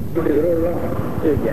இப்படி திருவள்ளுவம் இருக்கு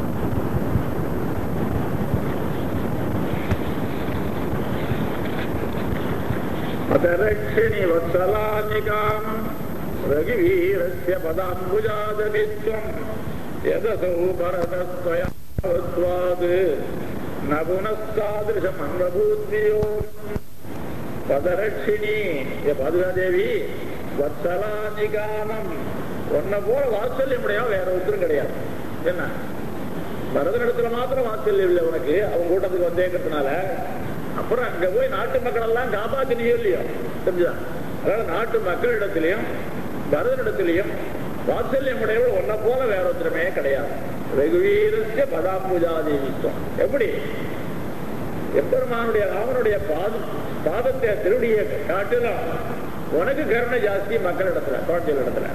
அதரட்சிணி வத்சலானிகாம் ரகுவீரஸ்ய பதாம்புஜாதகித்வம் யதசௌ பரதஸ்வயாவத்வாத் ந புனஸ்தாதிருஷம் அன்பபூத்வியோகம் பதரட்சிணி ஏ பாதுகாதேவி வத்சலானிகானம் உன்னை போல வாத்சல்யம் உடையவன் வேற ஒருத்தரும் கிடையாது என்ன பரதனிடத்துல மாத்திரம் வாத்சல்யம் இல்லை உனக்கு அவன் கூட்டத்துக்கு வந்தேங்கிறதுனால அப்புறம் அங்க போய் நாட்டு மக்கள் எல்லாம் காப்பாத்தினியோ இல்லையோ தெரிஞ்சா அதனால நாட்டு மக்களிடத்திலையும் பரதனிடத்திலையும் வாத்சல்யம் உடையவள் உன்னை போல வேற ஒருத்தருமே கிடையாது ரகுவீரஸ்ய பதாம்புஜாதேவித்வம் எப்படி எம்பெருமானுடைய ராமனுடைய பாத பாதத்தை திருடிய காட்டிலும் உனக்கு கருணை ஜாஸ்தி மக்களிடத்துல குழந்தைகள் இடத்துல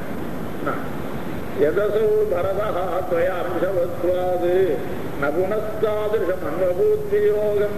எதசோ பரதா துவயா அம்சவத்வாது நகுணஸ்தாதிருஷம் அன்பபூத்தியோகம்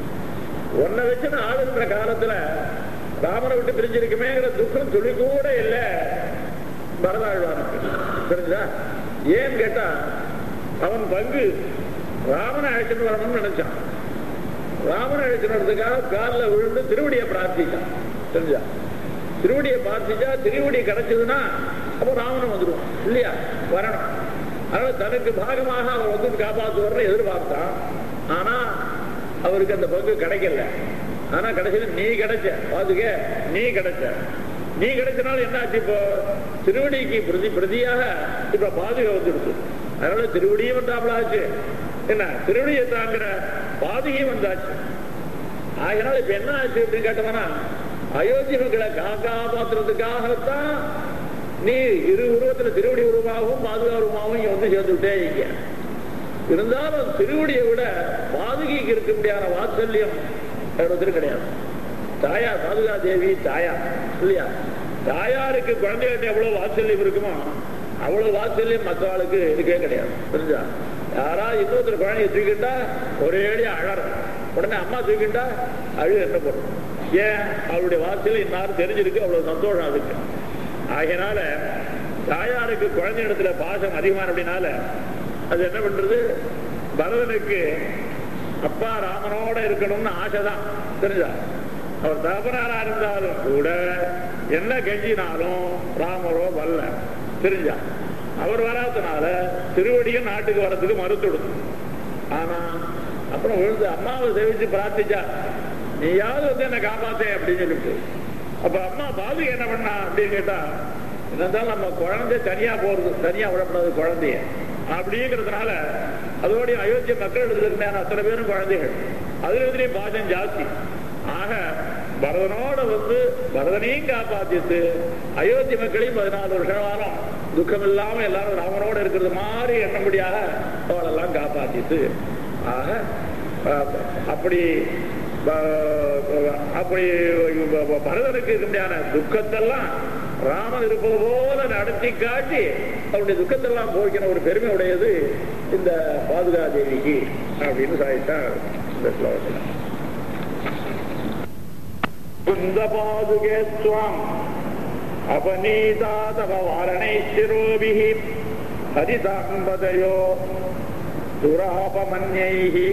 உன்னை வச்சு நான் ஆளுகிற காலத்துல ராமனை விட்டு பிரிஞ்சிருக்குமேங்கிற துக்கம் துளி கூட இல்லை பரதாழ்வானுக்கு தெரிஞ்சா ஏன்னு கேட்டா அவன் பங்கு ராமனை அழைச்சிட்டு வரணும்னு நினைச்சான் ராமனை அழைச்சிட்டு வரதுக்காக காலில் விழுந்து திருவடியை பிரார்த்திச்சான் தெரிஞ்சா திருவடியை பிரார்த்திச்சா திருவடி கிடைச்சதுன்னா அப்போ ராமனும் வந்துடுவான் இல்லையா வரணும் அதனால தனக்கு பாகமாக அவர் வந்து காப்பாற்றுவார்னு எதிர்பார்த்தான் ஆனா அவருக்கு அந்த பங்கு கிடைக்கல ஆனா கடைசியில் நீ கிடைச்ச பாதுக நீ கிடைச்ச நீ கிடைச்சனால என்ன ஆச்சு இப்போ திருவடிக்கு பிரதி பிரதியாக இப்ப பாதுகை வந்துடுச்சு அதனால திருவடியும் வந்தாப்புல ஆச்சு என்ன திருவடியை தாங்குற பாதுகையும் வந்தாச்சு ஆகினால இப்ப என்ன ஆச்சு அப்படின்னு கேட்டோம்னா அயோத்தி மக்களை காப்பாத்துறதுக்காகத்தான் நீ இரு உருவத்துல திருவடி உருவமாகவும் பாதுகா உருவமாகவும் இங்க வந்து சேர்ந்துட்டே இங்க இருந்தாலும் திருவடியை விட பாதுகைக்கு இருக்க முடியாத வாத்சல்யம் வேற ஒருத்தர் கிடையாது தாயா பாதுகா தேவி தாயா இல்லையா தாயாருக்கு குழந்தைகிட்ட எவ்வளவு வாத்சல்யம் இருக்குமோ அவ்வளவு வாத்சல்யம் மற்றவாளுக்கு இருக்கவே கிடையாது தெரிஞ்சா யாராவது இன்னொருத்தர் குழந்தைய தூக்கிட்டா ஒரே அடியா அழற உடனே அம்மா தூக்கிட்டா அழு என்ன பண்ணும் ஏன் அவளுடைய வாத்சல்யம் இன்னாரும் தெரிஞ்சிருக்கு அவ்வளவு சந்தோஷம் அதுக்கு ஆகையினால தாயாருக்கு குழந்தை இடத்துல பாசம் அதிகமான அப்படின்னால அது என்ன பண்றது பரதனுக்கு அப்பா ராமனோட இருக்கணும்னு ஆசைதான் தெரிஞ்சா அவர் தகப்பனாரா இருந்தாலும் கூட என்ன கெஞ்சினாலும் ராமரோ வரல தெரிஞ்சா அவர் வராதனால திருவடியும் நாட்டுக்கு வரத்துக்கு மறுத்துடுது ஆனா அப்புறம் விழுந்து அம்மாவை சேவிச்சு பிரார்த்திச்சா நீயாவது வந்து என்ன காப்பாத்தே அப்படின்னு சொல்லிட்டு அப்ப அம்மா பாதுகை என்ன பண்ணா அப்படின்னு கேட்டா என்னதான் நம்ம குழந்தை தனியா போறது தனியா விடப்படாது குழந்தைய அப்படிங்கிறதுனால அதோடைய அயோத்திய மக்கள் இருக்கிற அத்தனை பேரும் குழந்தைகள் அதுல இதுலயும் பாசம் ஜாஸ்தி ஆக பரதனோட வந்து பரதனையும் காப்பாத்திட்டு அயோத்தி மக்களையும் பதினாலு வருஷ காலம் துக்கம் இல்லாம எல்லாரும் ராமனோட இருக்கிறது மாதிரி எண்ணம்படியாக அவளெல்லாம் காப்பாத்திட்டு ஆக அப்படி அப்படி பரதனுக்கு இருக்கையான துக்கத்தெல்லாம் ராமன் இருப்பது போல நடத்தி காட்டி அவருடைய துக்கத்தெல்லாம் போய்க்கிற ஒரு பெருமை உடையது இந்த பாதுகா தேவிக்கு அப்படின்னு சாதித்தான் இந்த ஸ்லோகத்தில் குந்த பாதுகே ஸ்வாம் அபநீதா தவ வாரணை சிரோபிஹி ஹரிதாம்பதயோ துராபமன்யைஹி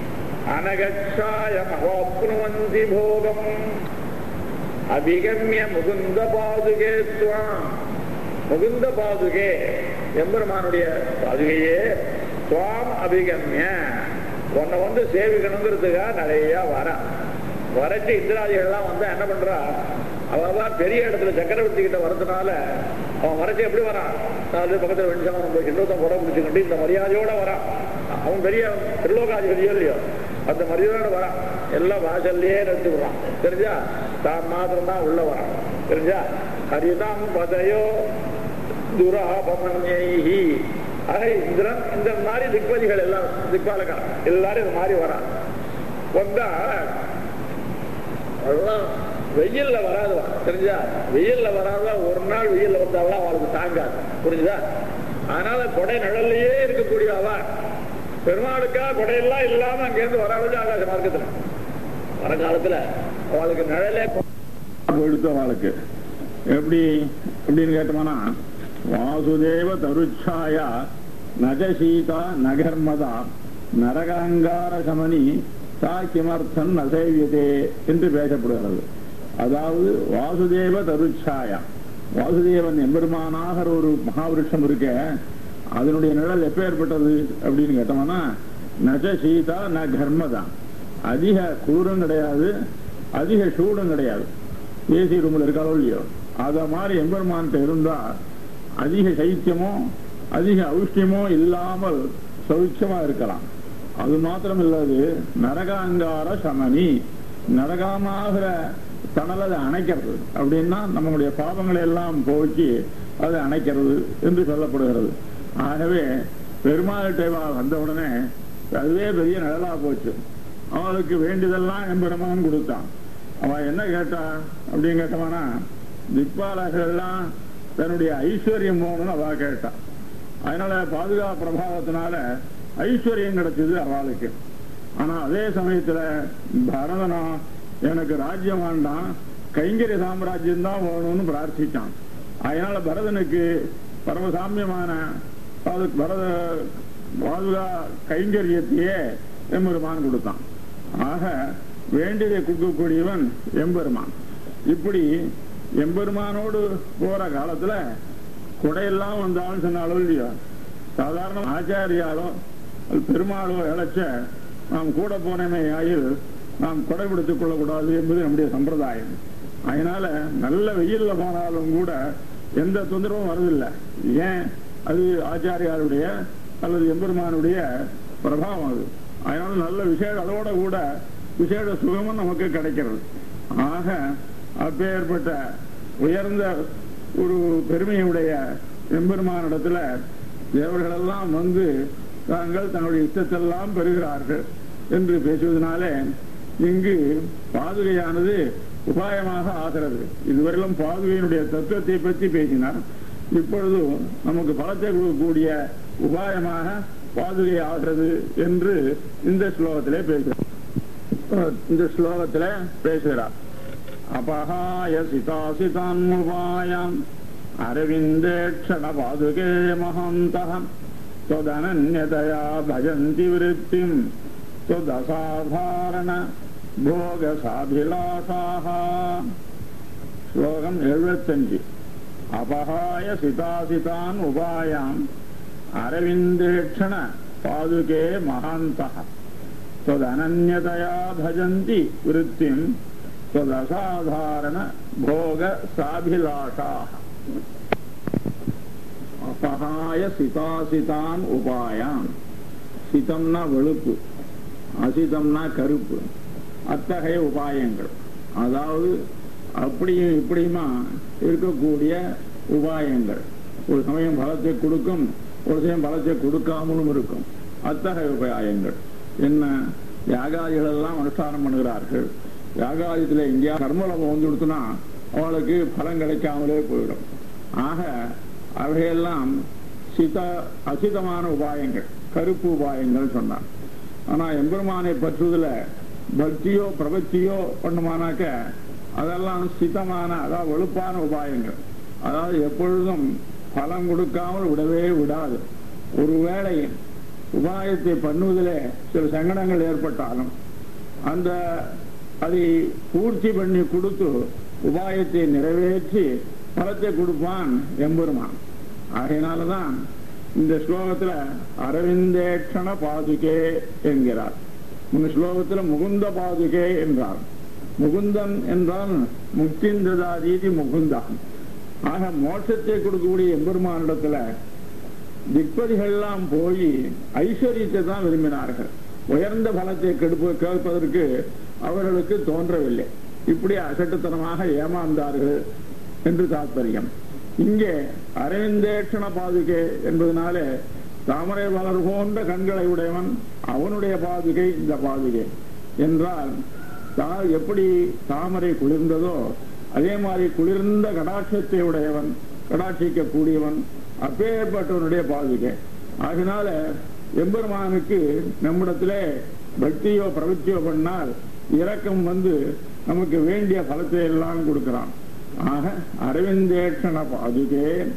அனகச்சாயமவாப்னுவந்தி போகம் அபிகமிய முகுந்த பாதுகே துவாம் முகுந்த பாதுகே எம்பெருமானுடைய பாதுகையே துவாம் அபிகமிய உன்னை வந்து சேவிக்கணுங்கிறதுக்காக நிறைய வர வரைச்சு இந்திராதிகள்லாம் வந்து என்ன பண்றா அவன் பெரிய இடத்துல சக்கரவர்த்தி கிட்ட வரதுனால அவன் வரைச்சு எப்படி வரான் நாலு பக்கத்துல வெஞ்சவன் நம்ம இன்னொருத்தன் புடம் பிடிச்சுக்கிட்டு இந்த மரியாதையோட வரான் அவன் பெரிய திருலோகாதிபதியோ இல்லையோ அந்த மரியாதையோட வரான் எல்லாம் வாசல்லையே நிறுத்தி விடுறான் தெரிஞ்சா தான் மாத்திரம் தான் உள்ள வரான் தெரிஞ்சா ஹரிதாம் பதையோ துராபமன்யி ஆக இந்திரன் இந்த மாதிரி திக்பதிகள் எல்லாம் திக்பாலகா எல்லாரும் இந்த மாதிரி வரான் வந்தா அதெல்லாம் வெயில்ல வராதுவா தெரிஞ்சா வெயில்ல வராதா ஒரு நாள் வெயில்ல வந்தாலும் அவளுக்கு தாங்காது புரிஞ்சுதா அதனால கொடை நிழல்லையே இருக்கக்கூடிய அவ பெருமாளுக்கா கொடையெல்லாம் இல்லாம அங்கேருந்து வராது ஆகாச மார்க்கத்துல வர காலத்துல அவளுக்கு நிழலே எடுத்து அவளுக்கு எப்படி எப்படின்னு கேட்டோம்னா வாசுதேவ தருச்சாயா நஜ சீதா நகர்மதா நரகாங்கார சமனி சா கிமர்த்தன் நசேவியதே என்று பேசப்படுகிறது அதாவது வாசுதேவ தருச்சாயா வாசுதேவன் எம்பெருமானாக ஒரு மகாவிருஷம் இருக்க அதனுடைய நிழல் எப்பேற்பட்டது அப்படின்னு கேட்டோம்னா நஜ சீதா ந கர்மதான் அதிக குளிரும் கிடையாது அதிக சூடும் கிடையாது ஏசி ரூம்ல இருக்காளோ இல்லையோ அத மாதிரி எம்பெருமான்கிட்ட இருந்தா அதிக சைத்தியமோ அதிக ஔஷ்டியமோ இல்லாமல் சௌக்கியமா இருக்கலாம் அது மாத்திரம் இல்லாது நரகாங்கார சமனி நரகமாகிற தணல் அதை அணைக்கிறது அப்படின்னா நம்மளுடைய பாவங்களை எல்லாம் போக்கி அதை அணைக்கிறது என்று சொல்லப்படுகிறது ஆகவே பெருமாள்கிட்ட வந்த உடனே அதுவே பெரிய நிழலா போச்சு அவளுக்கு வேண்டியதெல்லாம் எம்பெருமான் கொடுத்தான் அவன் என்ன கேட்டா அப்படின்னு கேட்டவனா திக்பாலகெல்லாம் தன்னுடைய ஐஸ்வர்யம் போகணும்னு அவ கேட்டான் அதனால பாதுகாப்பு பிரபாவத்தினால ஐஸ்வர்யம் கிடைச்சது அவளுக்கு ஆனா அதே சமயத்துல பரதனா எனக்கு ராஜ்யம் வேண்டாம் கைங்கரிய சாம்ராஜ்யம் தான் வேணும்னு பிரார்த்திச்சான் அதனால பரதனுக்கு பரமசாமியமான பாது- பரத பாதுகா கைங்கரியத்தையே எம்பெருமான் கொடுத்தான் ஆக வேண்டியதை கொடுக்கக்கூடியவன் எம்பெருமான் இப்படி எம்பெருமானோடு போற காலத்துல குடையெல்லாம் வந்தாலும் சொன்னாலும் இல்லையோ சாதாரண ஆச்சாரியாலோ அல்லது பெருமாளோ இழைச்ச நாம் கூட போனமே ஆயில் நாம் கொடை பிடித்துக் கொள்ளக்கூடாது என்பது நம்முடைய சம்பிரதாயம் அதனால நல்ல வெயில்ல போனாலும் கூட எந்த தொந்தரவும் வரதில்லை ஏன் அது ஆச்சாரியாருடைய அல்லது எம்பெருமானுடைய பிரபாவம் அது அதனால நல்ல விசேஷ அதோட கூட விசேஷ சுகமும் நமக்கு கிடைக்கிறது ஆக அப்பேற்பட்ட உயர்ந்த ஒரு பெருமையுடைய எம்பெருமானிடத்துல தேவர்களெல்லாம் வந்து தாங்கள் தங்களுடைய இஷ்டத்தெல்லாம் பெறுகிறார்கள் என்று பேசுவதனாலே இங்கு பாதுகையானது உபாயமாக ஆகிறது இதுவரையிலும் பாதுகையினுடைய தத்துவத்தை பற்றி பேசினார் இப்பொழுது நமக்கு பலத்தை கொடுக்கக்கூடிய உபாயமாக பாதுகை ஆகிறது என்று இந்த ஸ்லோகத்திலே பேசுகிறார் இந்த ஸ்லோகத்திலே பேசுகிறார் அபகாய சிதாசிதான் உபாயம் அரவிந்தேक्षण पादुके महान्तः त्वदनन्यतया भजन्ति वृत्तिम् त्वदसाधारण भोगसाभिलाषाः श्लोकम् एഴുപത്തഞ്ച് अपहाय सितासितान् उपायाम् अरविन्देक्षण पादुके महान्तः त्वदनन्यतया भजन्ति वृत्तिम् त्वदसाधारण भोगसाभिलाषाः அபகாய சிதாசிதான் உபாயாம் சிதம்னா வெளுப்பு அசிதம்னா கருப்பு அத்தகைய உபாயங்கள் அதாவது அப்படியும் இப்படியுமா இருக்கக்கூடிய உபாயங்கள் ஒரு சமயம் பலத்தை கொடுக்கும் ஒரு சமயம் பலத்தை கொடுக்காமலும் இருக்கும் அத்தகைய உபாயங்கள் என்ன யாகாதிகள் எல்லாம் அனுஷ்டானம் பண்ணுகிறார்கள் யாகாதியத்தில் எங்கேயா கர்மலம் வந்து கொடுத்தனா அவளுக்கு பலன் கிடைக்காமலே போயிடும் ஆக அவையெல்லாம் சித அசிதமான உபாயங்கள் கருப்பு உபாயங்கள் சொன்னான் ஆனா எம்பெருமானை பற்றுவதில் பக்தியோ பிரபத்தியோ பண்ணுமானாக்க அதெல்லாம் சித்தமான அதாவது வெளுப்பான உபாயங்கள் அதாவது எப்பொழுதும் பலம் கொடுக்காமல் விடவே விடாது ஒருவேளை உபாயத்தை பண்ணுவதிலே சில சங்கடங்கள் ஏற்பட்டாலும் அந்த அதை பூர்த்தி பண்ணி கொடுத்து உபாயத்தை நிறைவேற்றி பலத்தை கொடுப்பான் எம்பெருமான் ஆகையினாலதான் இந்த ஸ்லோகத்துல அரவிந்தேட்சண பாதுகே என்கிறார் முன் ஸ்லோகத்துல முகுந்த பாதுகே என்றார் முகுந்தன் என்றால் முக்திந்ததாதீதி முகுந்தான் ஆக மோட்சத்தை கொடுக்கக்கூடிய எம்பெருமானிடத்துல திக்பதிகள்லாம் போய் ஐஸ்வர்யத்தை தான் விரும்பினார்கள் உயர்ந்த பலத்தை கெடுப்ப கேட்பதற்கு அவர்களுக்கு தோன்றவில்லை இப்படி அசட்டுத்தனமாக ஏமாந்தார்கள் என்று தாத்பரியம் இங்கே அரவிந்தேட்சண பாதுகை என்பதனாலே தாமரை மலர் போன்ற கண்களை உடையவன் அவனுடைய பாதுகை இந்த பாதுகை என்றால் தா எப்படி தாமரை குளிர்ந்ததோ அதே மாதிரி குளிர்ந்த கடாட்சத்தை உடையவன் கடாட்சிக்க கூடியவன் அப்பேற்பட்டவனுடைய பாதுகை அதனால எம்பெருமானுக்கு நம்மிடத்திலே பக்தியோ பிரவൃத்தியோ பண்ணால் இரக்கம் வந்து நமக்கு வேண்டிய பலத்தை எல்லாம் கொடுக்கிறான் ஆக அரவிந்தேட்சண பாதுகே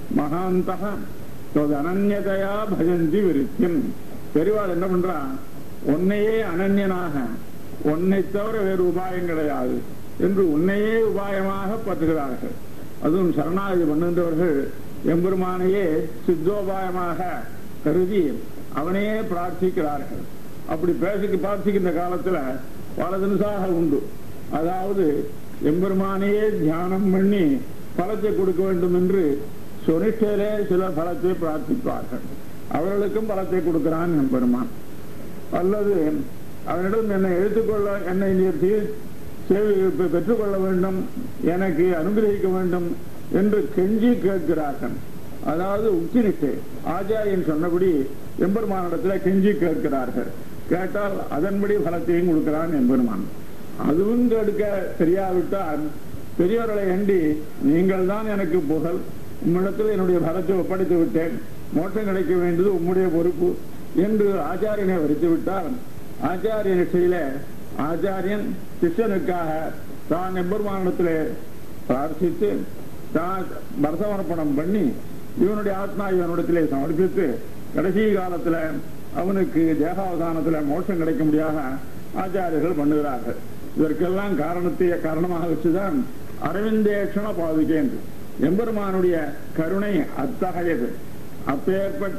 மகாந்தக அனன்யதையா பஜந்தி விருத்தியம் பெரியவாள் என்ன பண்றா உன்னையே அனன்யனாக உன்னை தவிர வேறு உபாயம் கிடையாது என்று உன்னையே உபாயமாக பற்றுகிறார்கள் அதுவும் சரணாகதி பண்ணுகின்றவர்கள் எம்பெருமானையே சித்தோபாயமாக கருதி அவனையே பிரார்த்திக்கிறார்கள் அப்படி பேசிக்கு பிரார்த்திக்கின்ற காலத்துல பல தினசாக உண்டு அதாவது எம்பெருமானையே தியானம் பண்ணி பலத்தை கொடுக்க வேண்டும் என்று சொனிஷ்டையிலே சில பலத்தை பிரார்த்திப்பார்கள் அவர்களுக்கும் பலத்தை கொடுக்கிறான் எம்பெருமான் அல்லது அவனிடம் என்னை எடுத்துக்கொள்ள என்னை நீர் தீ- சேவை பெ- பெற்றுக்கொள்ள வேண்டும் எனக்கு அனுகிரகிக்க வேண்டும் என்று கெஞ்சி கேட்கிறார்கள் அதாவது உச்சி நிஷ்டை ஆச்சாரியன் சொன்னபடி எம்பெருமானிடத்துல கெஞ்சி கேட்கிறார்கள் கேட்டால் அதன்படி பலத்தையும் கொடுக்கிறான் எம்பெருமான் அதுவும் கேட்க தெரியாவிட்டால் பெரியவர்களை எண்டி நீங்கள் தான் எனக்கு புகழ் உம்மிடத்தில் என்னுடைய பலத்தை ஒப்படைத்து விட்டேன் மோட்சம் கிடைக்க வேண்டியது உம்முடைய பொறுப்பு என்று ஆச்சாரியனை வரித்து விட்டால் ஆச்சாரிய நிஷ்டையில ஆச்சாரியன் சிஷ்யனுக்காக தான் எம்பெருமானிடத்திலே பிரார்த்தித்து தான் பரசமர்ப்பணம் பண்ணி இவனுடைய ஆத்மா இவனிடத்திலே சமர்ப்பித்து கடைசி காலத்துல அவனுக்கு தேகாவதானத்துல மோட்சம் கிடைக்க முடியாத ஆச்சாரியர்கள் பண்ணுகிறார்கள் இதற்கெல்லாம் காரணத்தை காரணமாக வச்சுதான் அரவிந்தேஷண பாதுகை என்று எம்பெருமானுடைய கருணை அத்தகையது அப்பேற்பட்ட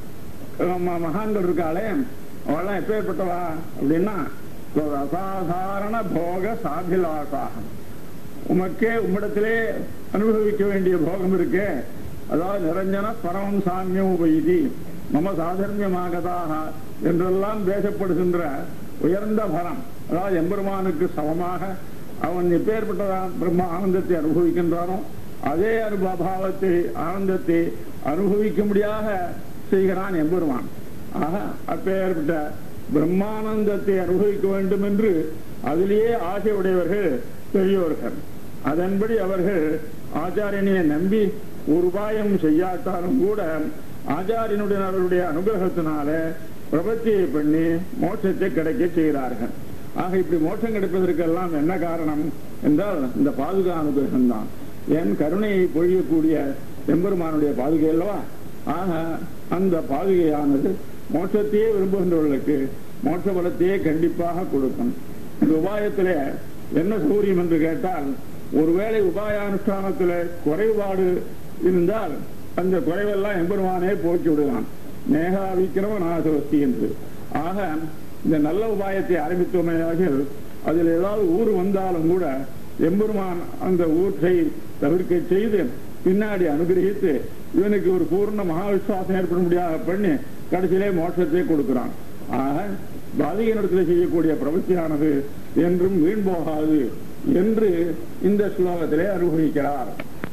ம- மகான்கள் இருக்காளே அவெல்லாம் எப்பேற்பட்டவா அப்படின்னா ஒரு அசாதாரண போக சாபிலாசாகம் உமக்கே உம்மிடத்திலே அனுபவிக்க வேண்டிய போகம் இருக்கே அதாவது நிரஞ்சன பரமம் சாமியம் உபயிதி மம சாதர்மியமாகதாக என்றெல்லாம் பேசப்படுகின்ற உயர்ந்த பலம் அதாவது எம்பெருமானுக்கு சமமாக அவன் எப்பேற்பட்டதான் பிரம்ம ஆனந்தத்தை அனுபவிக்கின்றானோ அதே அனுபவாவத்தை ஆனந்தத்தை அனுபவிக்கும்படியாக செய்கிறான் எம்பெருமான் ஆக அப்பேற்பட்ட பிரம்மானந்தத்தை அனுபவிக்க வேண்டும் என்று அதிலேயே ஆசை உடையவர்கள் பெரியோர்கள் அதன்படி அவர்கள் ஆச்சாரியனை நம்பி ஒரு உபாயம் செய்யாட்டாலும் கூட ஆச்சாரியனுடைய அவருடைய அனுகிரகத்தினால பிரபத்தியை பண்ணி மோட்சத்தை கிடைக்க செய்கிறார்கள் ஆக இப்படி மோட்சம் கிடைப்பதற்கெல்லாம் என்ன காரணம் என்றால் இந்த பாதுகா அனுகிரகம் தான் என் கருணையை பொழியக்கூடிய எம்பெருமானுடைய பாதுகை அல்லவா ஆக அந்த பாதுகையானது மோட்சத்தையே விரும்புகின்றவர்களுக்கு மோட்ச பலத்தையே கண்டிப்பாக கொடுக்கும் இந்த உபாயத்திலே என்ன சௌரியம் என்று கேட்டால் ஒருவேளை உபாயானுஷ்டானத்திலே குறைபாடு இருந்தால் அந்த குறைவெல்லாம் எம்பெருமானே போக்கி விடுவான் நேகா விக்கிரம நாசவஸ்தி என்று ஆக இந்த நல்ல உபாயத்தை ஆரம்பித்தோமையாகில் அதில் ஏதாவது ஊர் வந்தாலும் கூட எம்பெருமான் அந்த ஊற்றை தவிர்க்க செய்து பின்னாடி அனுகிரகித்து இவனுக்கு ஒரு பூர்ண மகாவிஸ்வாசம் ஏற்படும்படியாக பண்ணி கடைசியிலே மோட்சத்தை கொடுக்கிறான் ஆக பாதிகனிடத்தில் செய்யக்கூடிய பிரவൃத்தியானது என்றும் வீண் போகாது என்று இந்த ஸ்லோகத்திலே அனுபவிக்கிறார்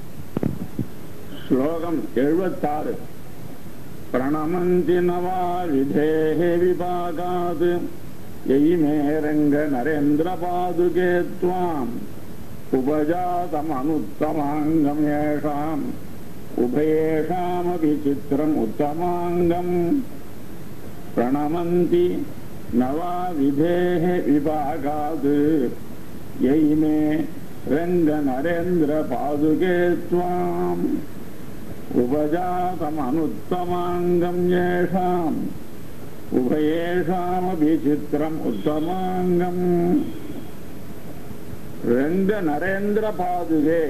ஸ்லோகம் எழுபத்தாறு பிரணமந்தி நவா விதேஹ விபாகாத் எய்மே ரங்க நரேந்திர பாதுகே துவாம் உபஜாதமனுத்தமாங்கம் ஏஷாம் உபயேஷாமபி சித்திரம் உத்தமாங்கம் प्रणमन्ति नवाविधेः विभागात् यैमे रङ्गनरेन्द्रपादुके त्वाम् उपजातमनुत्तमाङ्गम् येषाम् उभयेषामपि चित्रम् उत्तमाङ्गम् रङ्गनरेन्द्रपादुके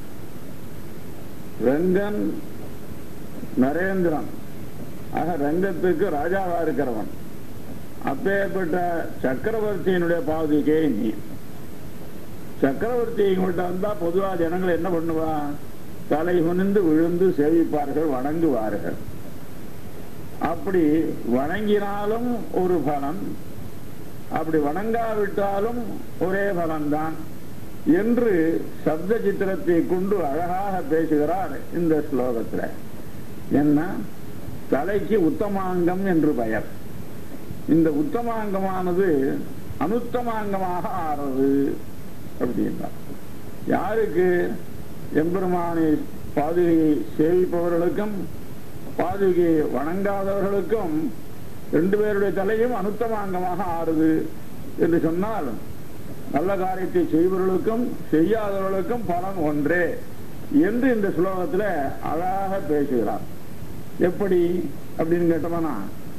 ரங்கன் நரேந்திரன் ஆக ரங்கத்துக்கு ராஜாவா இருக்கிறவன் அப்பேற்பட்ட சக்கரவர்த்தியினுடைய பாதுகை நீ சக்கரவர்த்தி இவங்கள்ட்ட வந்தா பொதுவா ஜனங்கள் என்ன பண்ணுவா தலை குனிந்து விழுந்து சேவிப்பார்கள் வணங்குவார்கள் அப்படி வணங்கினாலும் ஒரு பலன் அப்படி வணங்காவிட்டாலும் ஒரே பலன்தான் என்று சப்த சித்திரத்தை கொண்டு அழகாக பேசுகிறார் இந்த ஸ்லோகத்துல என்ன தலைக்கு உத்தமாங்கம் என்று பெயர் இந்த உத்தமாங்கமானது அனுத்தமாங்கமாக ஆறது அப்படின்றார் யாருக்கு எம்பெருமானை பாதுகையை சேவிப்பவர்களுக்கும் பாதுகையை வணங்காதவர்களுக்கும் ரெண்டு பேருடைய தலையும் அனுத்தமாங்கமாக ஆறுது என்று சொன்னால் நல்ல காரியத்தை செய்பவர்களுக்கும் செய்யாதவர்களுக்கும் பலன் ஒன்றே என்று இந்த ஸ்லோகத்துல அழகாக பேசுகிறார் எப்படி அப்படின்னு கேட்டோம்னா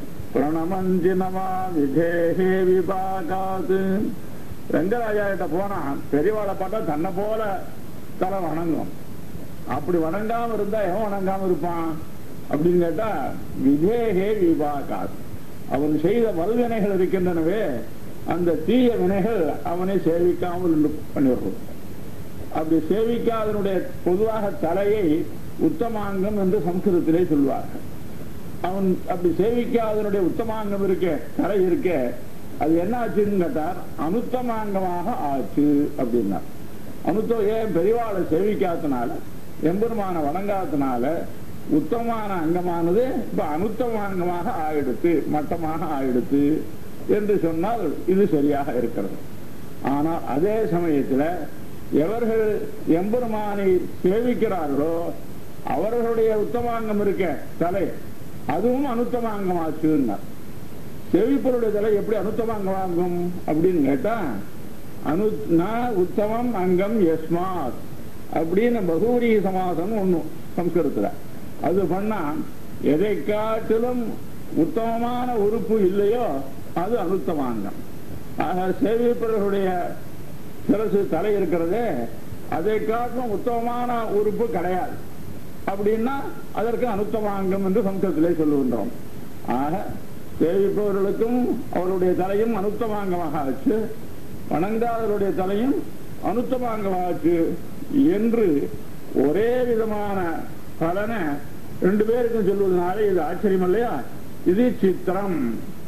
பிரணமஞ்சினமா விதேகே விபாகாது ரங்கராஜா கிட்ட போனா பெரியவாளை பார்த்தா தன்னை போல தலை வணங்கும் அப்படி வணங்காம இருந்தா எவன் வணங்காம இருப்பான் அப்படின்னு கேட்டா விதேகே விபாகாது அவன் செய்த வல்வினைகள் இருக்கின்றனவே அந்த தீய வினைகள் அவனை சேவிக்காமல் இருந்து பண்ணிவிடுறது அப்படி சேவிக்காதனுடைய பொதுவாக தலையை உத்தமாங்கம் என்று சம்ஸ்கிருதத்திலே சொல்வார்கள் அவன் அப்படி சேவிக்காதனுடைய உத்தமாங்கம் இருக்க தலை இருக்க அது என்ன ஆச்சுன்னு கேட்டார் அனுத்தமாங்கமாக ஆச்சு அப்படின்னா அனுத்தம் ஏன் பெரியவாளை சேவிக்காதனால எம்பெருமான வணங்காதனால உத்தமமான அங்கமானது இப்ப அனுத்தமாங்கமாக ஆயிடுத்து மட்டமாக ஆயிடுத்து என்று சொன்னால் இது சரியாக இருக்கிறது ஆனால் அதே சமயத்துல எவர்கள் எம்பெருமானை சேவிக்கிறார்களோ அவர்களுடைய உத்தமாங்கம் இருக்க தலை அதுவும் அனுத்தமாங்கமாச்சுன்னார் சேவிப்பருடைய தலை எப்படி அனுத்தமாங்கமாகும் அப்படின்னு கேட்டா அனு உத்தமம் அங்கம் எஸ்மாத் அப்படின்னு பகூரி சமாசம் ஒண்ணு சம்ஸ்கிருதத்துல அது பண்ணா எதை காட்டிலும் உத்தமமான உறுப்பு இல்லையோ அது அனுத்தமாங்கம் ஆக சேவிப்பவர்களுடைய சிரசு தலை இருக்கிறதே அதை காட்டிலும் உத்தமமான உறுப்பு கிடையாது அப்படின்னா அதற்கு அனுத்தமாங்கம் என்று சம்ஸ்கிருதத்திலே சொல்லுகின்றோம் ஆக சேவிப்பவர்களுக்கும் அவருடைய தலையும் அனுத்தமாங்கமாக ஆச்சு வணங்காதவருடைய தலையும் அனுத்தமாங்கமாக ஆச்சு என்று ஒரே விதமான பலனை ரெண்டு பேருக்கும் சொல்வதனால இது ஆச்சரியம் இல்லையா இது சித்திரம்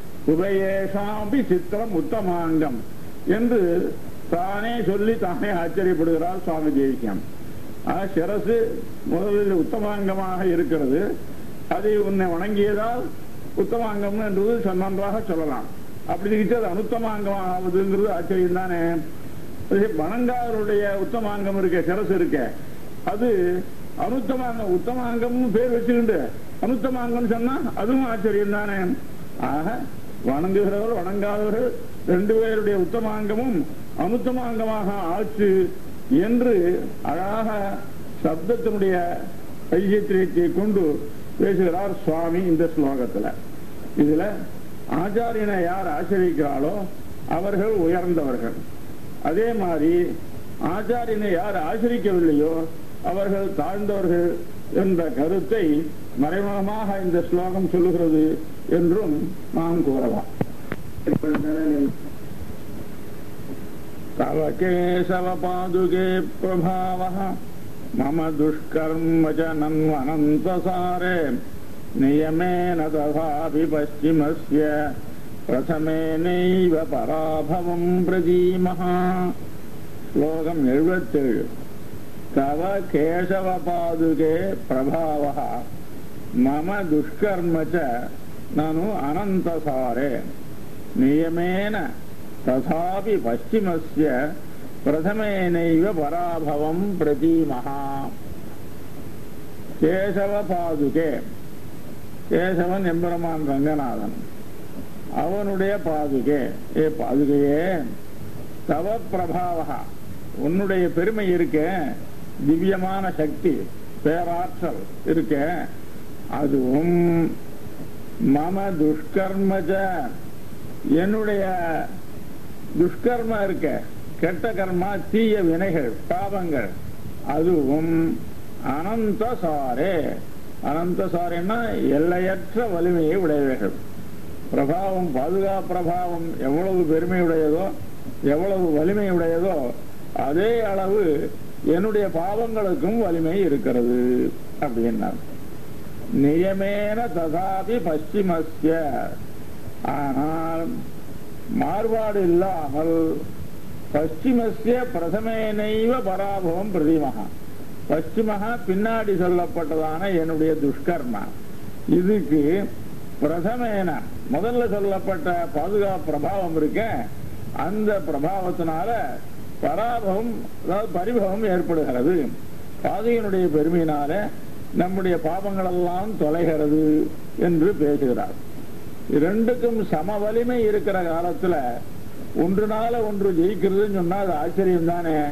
உபயேஷாம்பி சித்திரம் உத்தமாங்கம் என்று தானே சொல்லி தானே ஆச்சரியப்படுகிறார் சுவாமி தேவிக்கம் சிரசு முதலில் உத்தமாங்கமாக இருக்கிறது அதை உன்னை வணங்கியதால் உத்தமாங்கம் என்று நன்றாக சொல்லலாம் அப்படி இருந்துச்சு அது அனுத்தமாங்கம் ஆகுதுங்கிறது ஆச்சரியம் தானே வணங்காதருடைய உத்தமாங்கம் இருக்க சிரசு இருக்க அது அனுத்தமாங்கம் உத்தமாங்கம்னு பேர் வச்சுக்கிண்டு அனுத்தமாங்கம் சொன்னா அதுவும் ஆச்சரியம் தானே ஆக வணங்குகிறவர் வணங்காதவர்கள் ரெண்டு பேருடைய உத்தமாங்கமும் அனுத்தமாங்கமாக ஆச்சு என்று அழகாக சப்தத்தினுடைய ஐசியத்திரத்தை கொண்டு பேசுகிறார் சுவாமி இந்த ஸ்லோகத்துல இதுல ஆச்சாரியனை யார் ஆச்சரிக்கிறாளோ அவர்கள் உயர்ந்தவர்கள் அதே மாதிரி ஆச்சாரியனை யார் ஆச்சரிக்கவில்லையோ அவர்கள் தாழ்ந்தவர்கள் என்ற கருத்தை மறைமுகமாக இந்த ஸ்லோகம் சொல்லுகிறது என்றும் நாம் கூறலாம் तव केशवपादुके प्रभावः मम दुष्कर्म च नन्वनन्तसारे नियमेन तथापि पश्चिमस्य प्रथमेनैव पराभवम् प्रजीमः श्लोकम् एഴുപത്തേഴ് तव केशवपादुके प्रभावः मम दुष्कर्म च ननु अनन्तसारे नियमेन तथापि पश्चिमस्य प्रथमेनैव पराभवम् प्रतीमः கேசவபாதுகே கேசவன் எம்பெருமான் ரங்கநாதன் அவனுடைய பாதுகே ஏ பாதுகையே தவ பிரபாவா உன்னுடைய பெருமை இருக்க திவ்யமான சக்தி பேராற்றல் இருக்க அதுவும் மம துஷ்கர்மஜ என்னுடைய துஷ்கர்மா இருக்க கெட்ட கர்மா தீய வினைகள் பாவங்கள் அதுவும் அனந்த சாரே அனந்த சாரேன்னா எல்லையற்ற வலிமையை உடையவைகள் பிரபாவம் பாதுகா பிரபாவம் எவ்வளவு பெருமையுடையதோ எவ்வளவு வலிமை உடையதோ அதே அளவு என்னுடைய பாவங்களுக்கும் வலிமை இருக்கிறது அப்படின்னார் நியமேன ததாபி பশ্চিமஸ்ய ஆனால் மாறுபாடு இல்லாமல் பশ্চিமஸ்ய பிரதமேனைவ பராபவம் பிரதிமகா பশ্চিமகா பின்னாடி சொல்லப்பட்டதான என்னுடைய துஷ்கர்மா இதுக்கு பிரதமேன முதல்ல சொல்லப்பட்ட பாதுகா பிரபாவம் இருக்க அந்த பிரபாவத்தினால பராபவம் அதாவது பரிபவம் ஏற்படுகிறது பாதையினுடைய பெருமையினால நம்முடைய பாவங்கள் எல்லாம் தொலைகிறது என்று பேசுகிறார் இரண்டுக்கும் சம வலிமை இருக்கிற காலத்துல ஒன்றுனால ஒன்று ஜெயிக்கிறதுன்னு சொன்னா அது ஆச்சரியம் தானே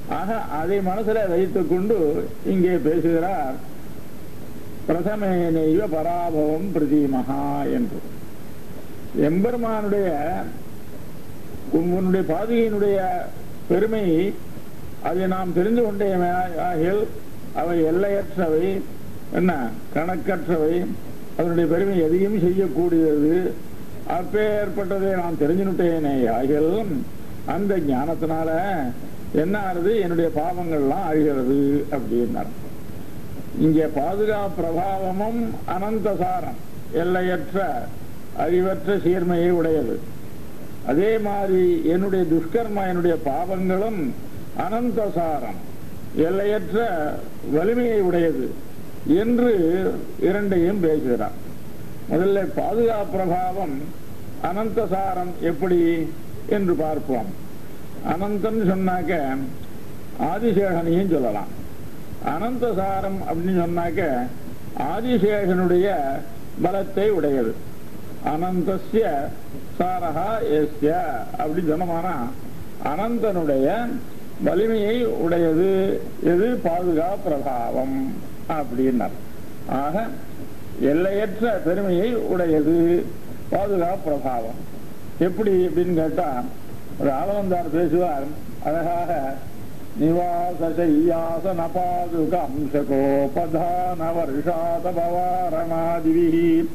ஆக அதை மனசுல வைத்துக் கொண்டு இங்கே பேசுகிறார் பிரதமேனைவ பராபவம் பிரதீமகா என்று எம்பெருமானுடைய உன்னுடைய பாதுகையினுடைய பெருமை அதை நாம் தெரிந்து கொண்டே ஆகில் அவை எல்லையற்றவை என்ன கணக்கற்றவை அதனுடைய பெருமை எதையும் செய்யக்கூடியது அப்பேற்பட்டதை நான் தெரிஞ்சுட்டேனே ஆகில் அந்த ஞானத்தினால என்ன ஆகுது என்னுடைய பாவங்கள்லாம் அழிகிறது அப்படின்னார் இங்கே பாதுகா பிரபாவமும் அனந்தசாரம் எல்லையற்ற அறிவற்ற சீர்மையை உடையது அதே மாதிரி என்னுடைய துஷ்கர்மா என்னுடைய பாவங்களும் அனந்தசாரம் எல்லையற்ற வலிமையை உடையது என்று இரண்டையும் பேசுகிறார் முதல்ல பாதுகா பிரபாவம் அனந்தசாரம் எப்படி என்று பார்ப்போம் அனந்தம் சொன்னாக்க ஆதிசேஷனையும் சொல்லலாம் அனந்தசாரம் அப்படின்னு சொன்னாக்க ஆதிசேஷனுடைய பலத்தை உடையது அனந்தசிய சாரகா எஸ்ய அப்படி சொன்னமானா அனந்தனுடைய வலிமையை உடையது எது பாதுகா பிரபாவம் அப்படின்னார் ஆக எல்லையற்ற பெருமையை உடையது பாதுகா பிரபாவம் எப்படி அப்படின்னு கேட்டா ஒரு ஆளவந்தார் பேசுவார் அழகாக நிவாசையாசன பாதுக அம்சகோபதான வருஷாத பவாரணாதிவி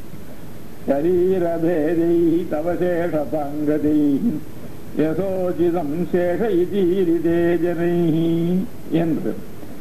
சரீரபேதை தவசேஷ பங்கதை யசோஜிதம் சேஷ இதீரிதே ஜனை என்று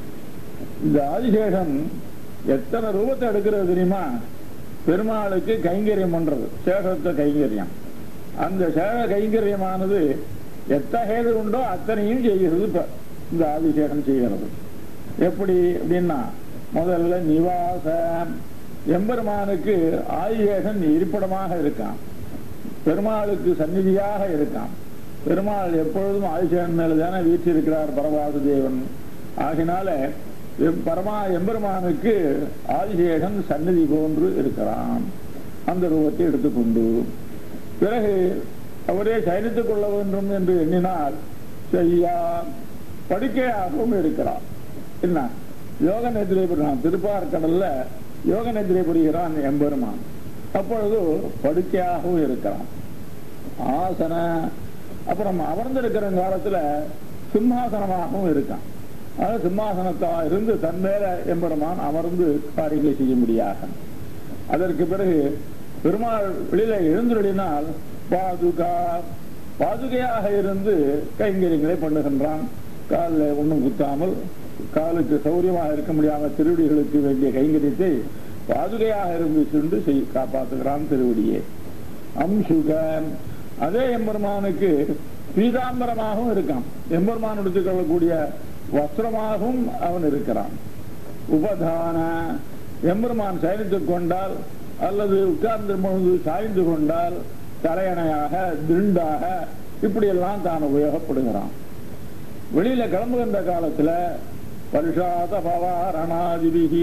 இந்த ஆதிசேஷன் எத்தனை ரூபத்தை எடுக்கிறது தெரியுமா பெருமாளுக்கு கைங்கரியம் பண்றது சேஷத்தை கைங்கரியம் அந்த சேஷ கைங்கரியமானது எத்தகையது உண்டோ அத்தனையும் செய்கிறது இப்ப இந்த ஆதிசேஷன் செய்கிறது எப்படி அப்படின்னா முதல்ல நிவாச எம்பெருமானுக்கு ஆதிசேஷன் இருப்பிடமாக இருக்கான் பெருமாளுக்கு சந்நிதியாக இருக்கான் பெருமாள் எப்பொழுதும் ஆதிசேஷன் மேல தானே வீற்றிருக்கிறார் பரவாசு தேவன் ஆகினால பரமா எம்பெருமானுக்கு ஆதிசேஷன் சந்நிதி போன்று இருக்கிறான் அந்த ரூபத்தை எடுத்துக்கொண்டு பிறகு அவரே சயனித்துக் கொள்ள வேண்டும் என்று எண்ணினால் செய்யா படுக்கையாகவும் இருக்கிறார் என்ன யோக நிதிரை புரிகிறான் திருப்பார்கடல்ல யோக நிதிரை புரிகிறான் எம்பெருமான் அப்பொழுது படுக்கையாகவும் இருக்கிறான் ஆசன அப்புறம் அமர்ந்திருக்கிற காலத்துல சிம்மாசனமாகவும் இருக்கான் அதாவது சிம்மாசனத்தா இருந்து தன் மேல எம்பெருமான் அமர்ந்து காரியங்களை செய்ய முடியாக அதற்கு பிறகு பெருமாள் வெளியில எழுந்துருளினால் பாதுகா பாதுகையாக இருந்து கைங்கரியங்களை பண்ணுகின்றான் காலில் ஒன்றும் குத்தாமல் காலுக்கு சௌரியமாக இருக்க முடியாம திருவடிகளுக்கு வேண்டிய கைங்கரியத்தை பாதுகையாக இருந்து சென்று செய் காப்பாற்றுகிறான் திருவடியே அம்சுக அதே எம்பெருமானுக்கு பீதாம்பரமாகவும் இருக்கான் எம்பெருமான் எடுத்துக்கொள்ளக்கூடிய வஸ்திரமாகவும் அவன் இருக்கிறான் உபதான எம்பெருமான் சயனித்துக் கொண்டால் அல்லது உட்கார்ந்து பொழுது சாய்ந்து கொண்டால் தலையணையாக திருண்டாக இப்படியெல்லாம் தான் உபயோகப்படுகிறான் வெளியில கிளம்புகின்ற காலத்துல வருஷாத பவாரணாதிபிகி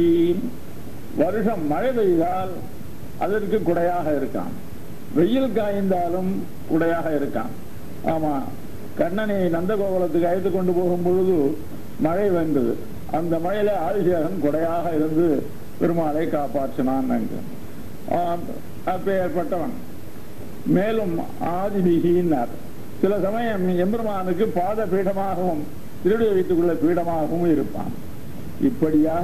வருஷம் மழை பெய்தால் அதற்கு குடையாக இருக்கான் வெயில் காய்ந்தாலும் குடையாக இருக்கான் ஆமா கண்ணனை நந்தகோகுலத்துக்கு அழைத்து கொண்டு போகும் பொழுது மழை வந்தது அந்த மழையில ஆதிசேகன் குடையாக இருந்து பெருமாளை காப்பாற்றினான் என்று அப்பேற்பட்டவன் மேலும் ஆதிபிகின்னார் சில சமயம் எம்பெருமானுக்கு பாத பீடமாகவும் திருடைய வைத்துக்குள்ள பீடமாகவும் இருப்பான் இப்படியாக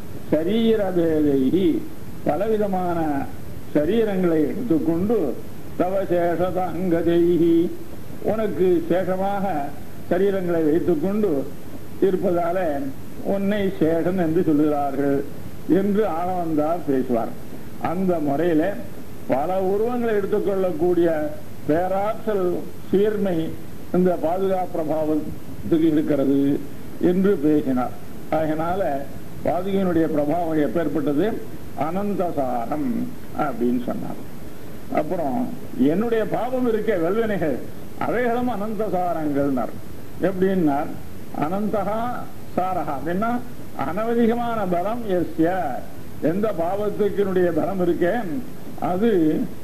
சரீரபேதை பலவிதமான சரீரங்களை எடுத்துக்கொண்டு தவ சேஷதங்கதைகி உனக்கு சேஷமாக சரீரங்களை வைத்துக்கொண்டு இருப்பதால உன்னை சேஷன் என்று சொல்லுகிறார்கள் என்று ஆனவந்தார் பேசுவார் அந்த முறையில பல உருவங்களை எடுத்துக்கொள்ளக்கூடிய பேராற்றல் சீர்மை இந்த பாதுகாப்பு பிரபாவத்துக்கு இருக்கிறது என்று பேசினார் அதனால பாதுகையினுடைய பிரபாவம் எப்பேற்பட்டது அனந்தசாரம் அப்படின்னு சொன்னார் அப்புறம் என்னுடைய பாவம் இருக்க வெல்வினைகள் அவைகளும் அனந்தசாரங்கள்னார் எப்படின்னார் அனந்தகா சாரகா அப்படின்னா அனவதிகமான பலம் எஸ்ய எந்த பாவத்துக்கினுடைய பலம் இருக்கேன் அது